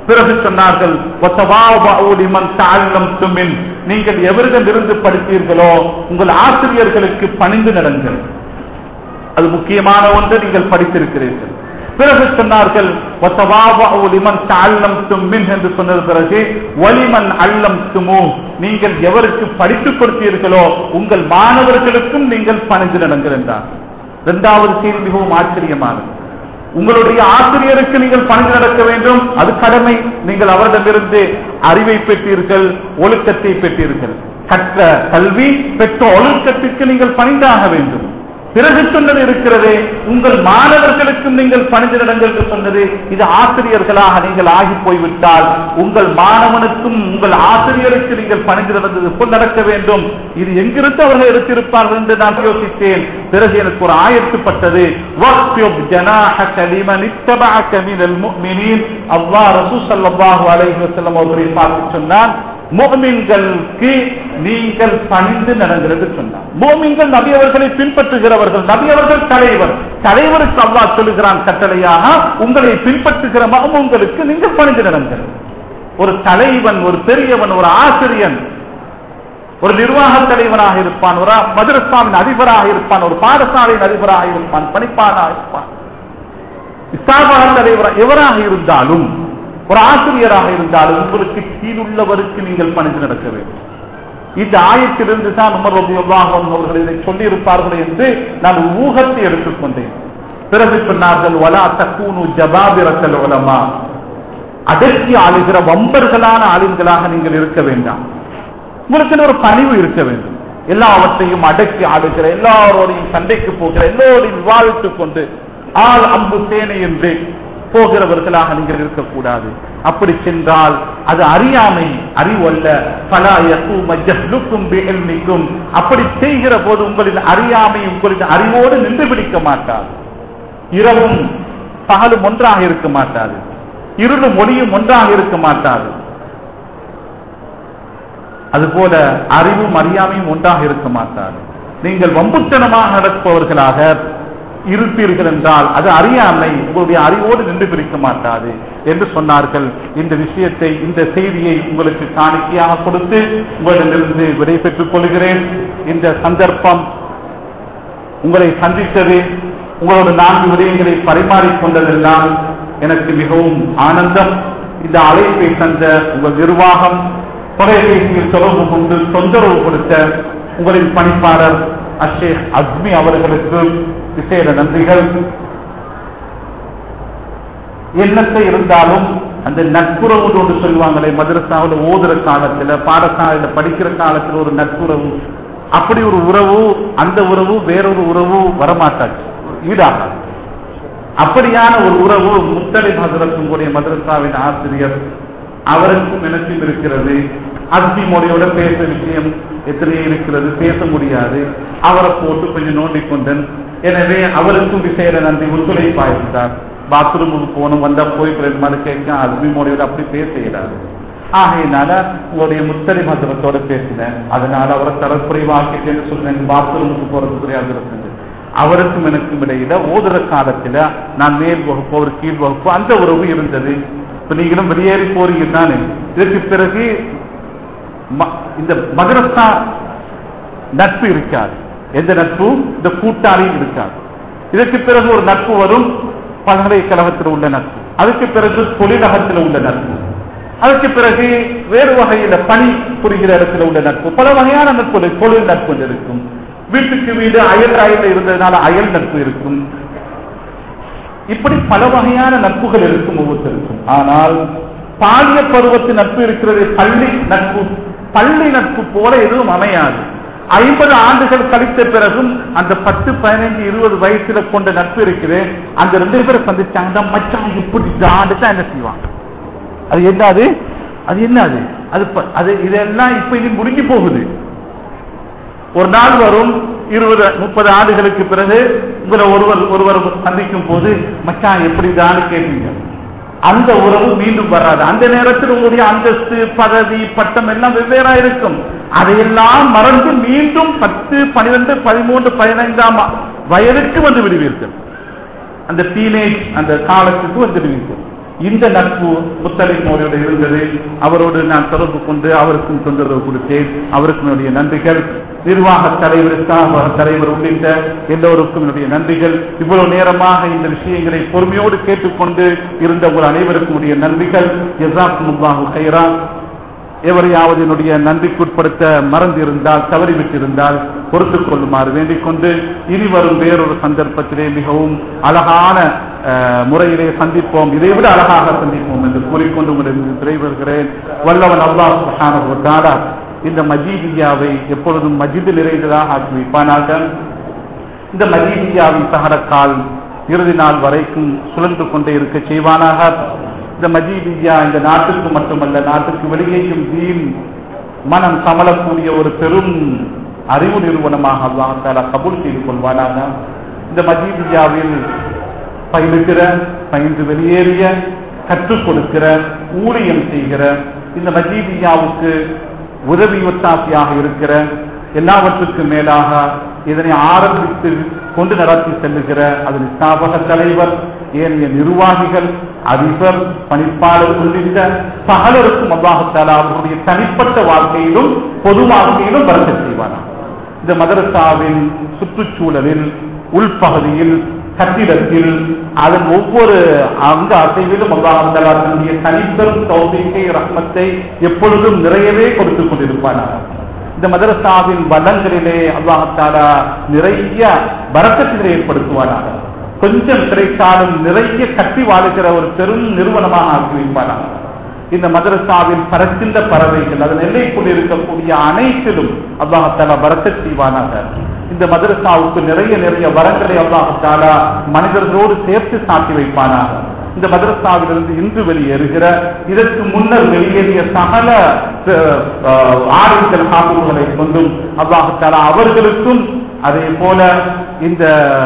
பிறகு சொன்னார்கள் "வத்தவாபஉ லிமன் தஅல்லம்தும் மின்." நீங்கள் எவரிடம் இருந்து படித்தீர்களோ உங்கள் ஆசிரியர்களுக்கு பணிந்து நடங்கள் அது முக்கியமான ஒன்று நீங்கள் படித்திருக்கிறீர்கள் பிறகு சொன்னார்கள் "வத்தவாபஉ லிமன் தஅல்லம்தும் மின்" என்று சொன்னது பிறகு வலிமன் அல்லம் துமு நீங்கள் எவருக்கு படித்துக் கொடுத்தீர்களோ உங்கள் மாணவர்களுக்கும் நீங்கள் பணிந்து நடங்கள் என்றார் இரண்டாவது செய்தி மிகவும் ஆச்சரியமானது உங்களுடைய ஆசிரியருக்கு நீங்கள் பணிந்து நடக்க வேண்டும் அது கடமை நீங்கள் அவரிடமிருந்து அறிவை பெற்றீர்கள் ஒழுக்கத்தை பெற்றீர்கள் கற்ற கல்வி பெற்ற ஒழுக்கத்திற்கு நீங்கள் பணிந்தாக வேண்டும் பிறகு சொன்னது இருக்கிறது உங்கள் மாணவர்களுக்கும் நீங்கள் பணிந்து நடங்கள் என்று சொன்னது இது ஆசிரியர்களாக நீங்கள் ஆகி போய்விட்டால் உங்கள் மாணவனுக்கும் உங்கள் ஆசிரியருக்கு நீங்கள் பணிந்து நடந்தது போல் நடக்க வேண்டும் இது எங்கிருந்து அவர்கள் எடுத்திருப்பார்கள் என்று நான் யோசித்தேன் பிறகு எனக்கு ஒரு ஆயத்துப்பட்டது வக்ஃபிப் ஜனாஹக லிமன் இத்தபஅக மினல் முஃமினீன் அல்லாஹ் ரசூல் ஸல்லல்லாஹு அலைஹி வஸல்லம் அவர்களை பார்த்து சொன்னான் மோமின்களுக்கு நீங்கள் பணிந்து நடங்கிறது சொன்னார் மோமின்கள் நபி அவர்களை பின்பற்றுகிறவர்கள் நபி அவர்கள் தலைவர் தலைவருக்கு அல்லாஹ் சொல்லுகிறான் கட்டளையாக உங்களை பின்பற்றுகிற மகமூங்களுக்கு நீங்கள் பணிந்து நடங்கள் ஒரு தலைவன் ஒரு பெரியவன் ஒரு ஆசிரியன் ஒரு நிர்வாக தலைவனாக இருப்பான் ஒரு மதுரஸ்வாமின் அதிபராக இருப்பான் ஒரு பாடசாலையின் அதிபராக இருப்பான் பணிப்பாளராக இருப்பான் இஸ்லாமாக தலைவர் எவராக இருந்தாலும் ஒரு ஆசிரியராக இருந்தாலும் உங்களுக்கு கீழுள்ளவருக்கு நீங்கள் பணிந்து நடக்க வேண்டும் இந்த ஆயத்திலிருந்து தான் உமர் ரபியுல்லாஹம் அவர்கள் இதை சொல்லியிருப்பார்கள் என்று நான் ஊகத்தை எடுத்துக்கொண்டேன் பிறகு சொன்னார்கள் வலா தக்கூனு ஜபாபிரத்தல் உலமா அடக்கி ஆளுகிற வம்பர்களான ஆளுங்களாக நீங்கள் இருக்க வேண்டாம் உங்களுக்கு ஒரு பணிவு இருக்க வேண்டும் எல்லாவற்றையும் அடக்கி ஆடுகிற எல்லாரோடையும் சண்டைக்கு போகிற எல்லோரையும் விவாதித்துக் கொண்டு ஆள் அம்பு சேனை என்று போகிறவர்களாக நீங்கள் இருக்கக்கூடாது அப்படி சென்றால் அது அறியாமை அறிவல்ல பலாயக்கும் அப்படி செய்கிற போது உங்களின் அறியாமை உங்களின் அறிவோடு நின்று பிடிக்க மாட்டாது இரவும் பகலும் ஒன்றாக இருக்க மாட்டாது இருளும் ஒளியும் ஒன்றாக இருக்க மாட்டாது அதுபோல அறிவும் அறியாமையும் ஒன்றாக இருக்க மாட்டாது நீங்கள் வம்புத்தனமாக நடப்பவர்களாக இருப்பீர்கள் என்றால் அது அறியாமை உங்களுடைய அறிவோடு நின்று பிரிக்க மாட்டாது என்று சொன்னார்கள் இந்த விஷயத்தை இந்த செய்தியை உங்களுக்கு காணிக்கையாக கொடுத்து உங்களிடமிருந்து விடை பெற்றுக் கொள்கிறேன் இந்த சந்தர்ப்பம் உங்களை சந்தித்தது உங்களோட நான்கு விடயங்களை பரிமாறிக்கொண்டதெல்லாம் எனக்கு மிகவும் ஆனந்தம் இந்த அழைப்பை தந்த உங்கள் நிர்வாகம் தொலைபேசியில் தொடர்பு கொண்டு தொந்தரவு கொடுத்த உங்களின் பணிப்பாளர் அஷேக் அஸ்மி அவர்களுக்கு விசேட நன்றிகள் என்னத்தை இருந்தாலும் அந்த நட்புறவு ஒன்று சொல்லுவாங்களே மதரசாவில் ஓதுற காலத்துல பாடசாலையில படிக்கிற காலத்துல ஒரு நட்புறவு அப்படி ஒரு உறவு அந்த உறவு வேறொரு உறவு வரமாட்டாச்சு ஈடாகாது அப்படியான ஒரு உறவு முத்தலை மதுரத்தினுடைய மதரசாவின் ஆசிரியர் அவருக்கும் எனக்கும் இருக்கிறது அஸ்மி மொழியோட பேச விஷயம் எத்தனையோ இருக்கிறது பேச முடியாது அவரை போட்டு கொஞ்சம் நோண்டிக் கொண்டேன் எனவே அவருக்கும் விசேட நன்றி ஒத்துழைப்பாயிருந்தார் பாத்ரூமுக்கு போகணும் வந்தா போய் ரெண்டு மாதிரி கேட்க அஸ்மி மொழியோட அப்படி பேச இயலாது ஆகையினால உங்களுடைய முத்தலி மதுரத்தோட பேசினேன் அதனால அவரை தரக்குறைவாக்கிட்டேன்னு சொன்னேன் பாத்ரூமுக்கு போறது தெரியாது இருக்குது அவருக்கும் எனக்கும் இடையில ஓதுற காலத்துல நான் மேல் வகுப்பு ஒரு கீழ் வகுப்பு அந்த உறவு இருந்தது இப்ப நீங்களும் வெளியேறி போறீங்க தானே இதற்கு பிறகு ம- இந்த மதரசா நட்பு இருக்காது எந்த நட்பு இந்த கூட்டாளியும் இருக்காது இதற்கு பிறகு ஒரு நட்பு வரும் பல்கலைக்கழகத்தில் உள்ள நட்பு அதுக்கு பிறகு தொழிலகத்தில் உள்ள நட்பு அதுக்கு பிறகு வேறு வகையில பணி புரிகிற இடத்துல உள்ள நட்பு பல வகையான நட்பு தொழில் நட்பு இருக்கும் வீட்டுக்கு வீடு அயல் அயல் இருந்ததுனால அயல் நட்பு இருக்கும் இப்படி பல வகையான நட்புகள் இருக்கும் ஒவ்வொருத்தருக்கும் ஆனால் பாலிய பருவத்து நட்பு இருக்கிறது பள்ளி நட்பு பள்ளி நட்பு போல எதுவும் அமையாது ஐம்பது ஆண்டுகள் கழித்த பிறகும் அந்த பத்து பதினைஞ்சு இருபது வயசுல கொண்ட நட்பு இருக்குது அந்த ரெண்டு பேரை சந்திச்சாங்க மச்சான் இப்படி தான் என்ன செய்வாங்க அது என்ன அது அது என்ன அது அது ப- அது இதெல்லாம் இப்ப இது முடிஞ்சு போகுது ஒரு நாள் வரும் இருபது முப்பது ஆண்டுகளுக்கு பிறகு உங்களை ஒருவர் ஒருவர் சந்திக்கும் போது மச்சான் எப்படிதான் கேட்பீங்க அந்த உறவு மீண்டும் வராது அந்த நேரத்தில் உங்களுடைய அந்தஸ்து பதவி பட்டம் எல்லாம் வெவ்வேறா இருக்கும் அதையெல்லாம் மறந்து மீண்டும் பத்து பனிரெண்டு பதிமூன்று பதினைந்தாம் வயதுக்கு வந்து விடுவீர்கள் அந்த டீனேஜ் அந்த காலத்துக்கு வந்து விடுவீர்கள் இந்த நட்பு முத்தலிமோரோடு இருந்தது அவரோடு நான் தொடர்பு கொண்டு அவருக்கும் தொந்தரவு கொடுத்தேன் அவருக்கும் என்னுடைய நன்றிகள் நிர்வாக தலைவர் ஸ்தாபக தலைவர் உள்ளிட்ட எல்லோருக்கும் என்னுடைய நன்றிகள் இவ்வளவு நேரமாக இந்த விஷயங்களை பொறுமையோடு கேட்டுக்கொண்டு இருந்த உங்கள் அனைவருக்கும் என்னுடைய நன்றிகள் ஜஸாக்குமுல்லாஹு கைரா எவரையாவது என்னுடைய நன்றிக்குட்படுத்த மறந்திருந்தால் தவறிவிட்டிருந்தால் பொறுத்துக் கொள்ளுமாறு வேண்டிக் கொண்டு இனி வரும் வேறொரு சந்தர்ப்பத்திலே மிகவும் அழகான அஹ், முறையிலே சந்திப்போம் இதை விட அழகாக சந்திப்போம் என்று கூறிக்கொண்டு உங்களிடம் விரைவருகிறேன் வல்லவன் அல்லாஹ் சுப்ஹானஹு வ தஆலா இந்த மஜீதியாவை எப்பொழுதும் மஜிது நிறைந்ததாக ஆக்கி வைப்பானாக இந்த மஜீதியாவின் சகரக்கால் இறுதி நாள் வரைக்கும் சுழன்று கொண்டே இருக்க செய்வானாக இந்த மஜீதியா இந்த நாட்டுக்கு மட்டுமல்ல நாட்டுக்கு வெளியேயும் தீன் மனம் சமலக்கூடிய ஒரு பெரும் அறிவு நிறுவனமாக அல்லாஹ் தஆலா கபூல் செய்து கொள்வானாக இந்த மஜீதியாவில் பயிலுகிற பயின்று வெளியேறிய கற்றுக் கொடுக்கிற ஊழியம் செய்கிற இந்த மஜீதியாவுக்கு உதவி ஒத்தாசையாக இருக்கிற எல்லாவற்றுக்கும் மேலாக இதனை ஆரம்பித்து கொண்டு நடத்தி செல்லுகிற அதன் ஸ்தாபக தலைவர் ஏனைய நிர்வாகிகள் அதிபர் பணிப்பாளர் உள்ளிட்ட சகலருக்கும் அல்லாஹாலா அவர்களுடைய தனிப்பட்ட வாழ்க்கையிலும் பொது வாழ்க்கையிலும் வரக்க செய்வானா இந்த மதரசாவின் சுற்றுச்சூழலில் உள்பகுதியில் கட்டிடத்தில் அதன் ஒவ்வொரு அங்க அசைவிலும் அல்லாஹாலா தன்னுடைய தனிப்பெரும் தௌபிக்கை ரஹ்மத்தை எப்பொழுதும் நிறையவே கொடுத்துக் கொண்டிருப்பானார் இந்த மதரசாவின் வளங்களிலே அல்லாஹாலா நிறைய வரக்கத்தினை ஏற்படுத்துவானாக கொஞ்சம் கிடைத்தாலும் நிறைய கட்டி வாழுகிற ஒரு பெரும் நிறுவனமாக ஆக்கி வைப்பானாக இந்த மதரசாவில் பறக்கின்ற பறவைகள் அதன் எல்லைக்குள் இருக்கக்கூடிய அனைத்திலும் அல்லாஹாலா வரக்கச் செய்வானாக இந்த மதரசாவுக்கு நிறைய நிறைய வரங்களை அல்லாஹாலா மனிதர்களோடு சேர்த்து சாட்டி வைப்பானாக இந்த மதரசாவிலிருந்து இன்று வெளியேறுகிற இதற்கு முன்னர் வெளியேறிய சகல அஹ், ஆறுதல் காப்புகளை கொண்டும் அல்லாஹாலா அவர்களுக்கும் அதே போல இந்த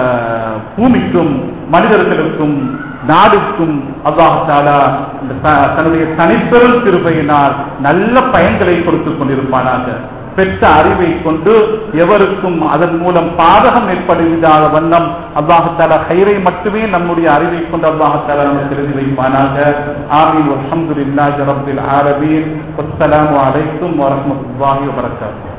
பூமிக்கும் மனிதர்களுக்கும் நாடுக்கும் அல்லாஹாலா இந்த த- தன்னுடைய தனிப்பெரும் கிருபையினால் நல்ல பயன்களை கொடுத்துக் கொண்டிருப்பானாக பெற்ற அறிவை கொண்டு எவருக்கும் அதன் மூலம் பாதகம் ஏற்படுவதாக வண்ணம் அல்லாஹாலா கயிறை மட்டுமே நம்முடைய அறிவை கொண்டு அல்லாஹாலா நமக்கு எழுதி வைப்பானாக ஆமீன் அல்ஹம்துலில்லாஹி ரப்பில் ஆலமீன் அஸ்ஸலாமு அலைக்கும் வரஹ்மத்துல்லாஹி வபரகாத்துஹு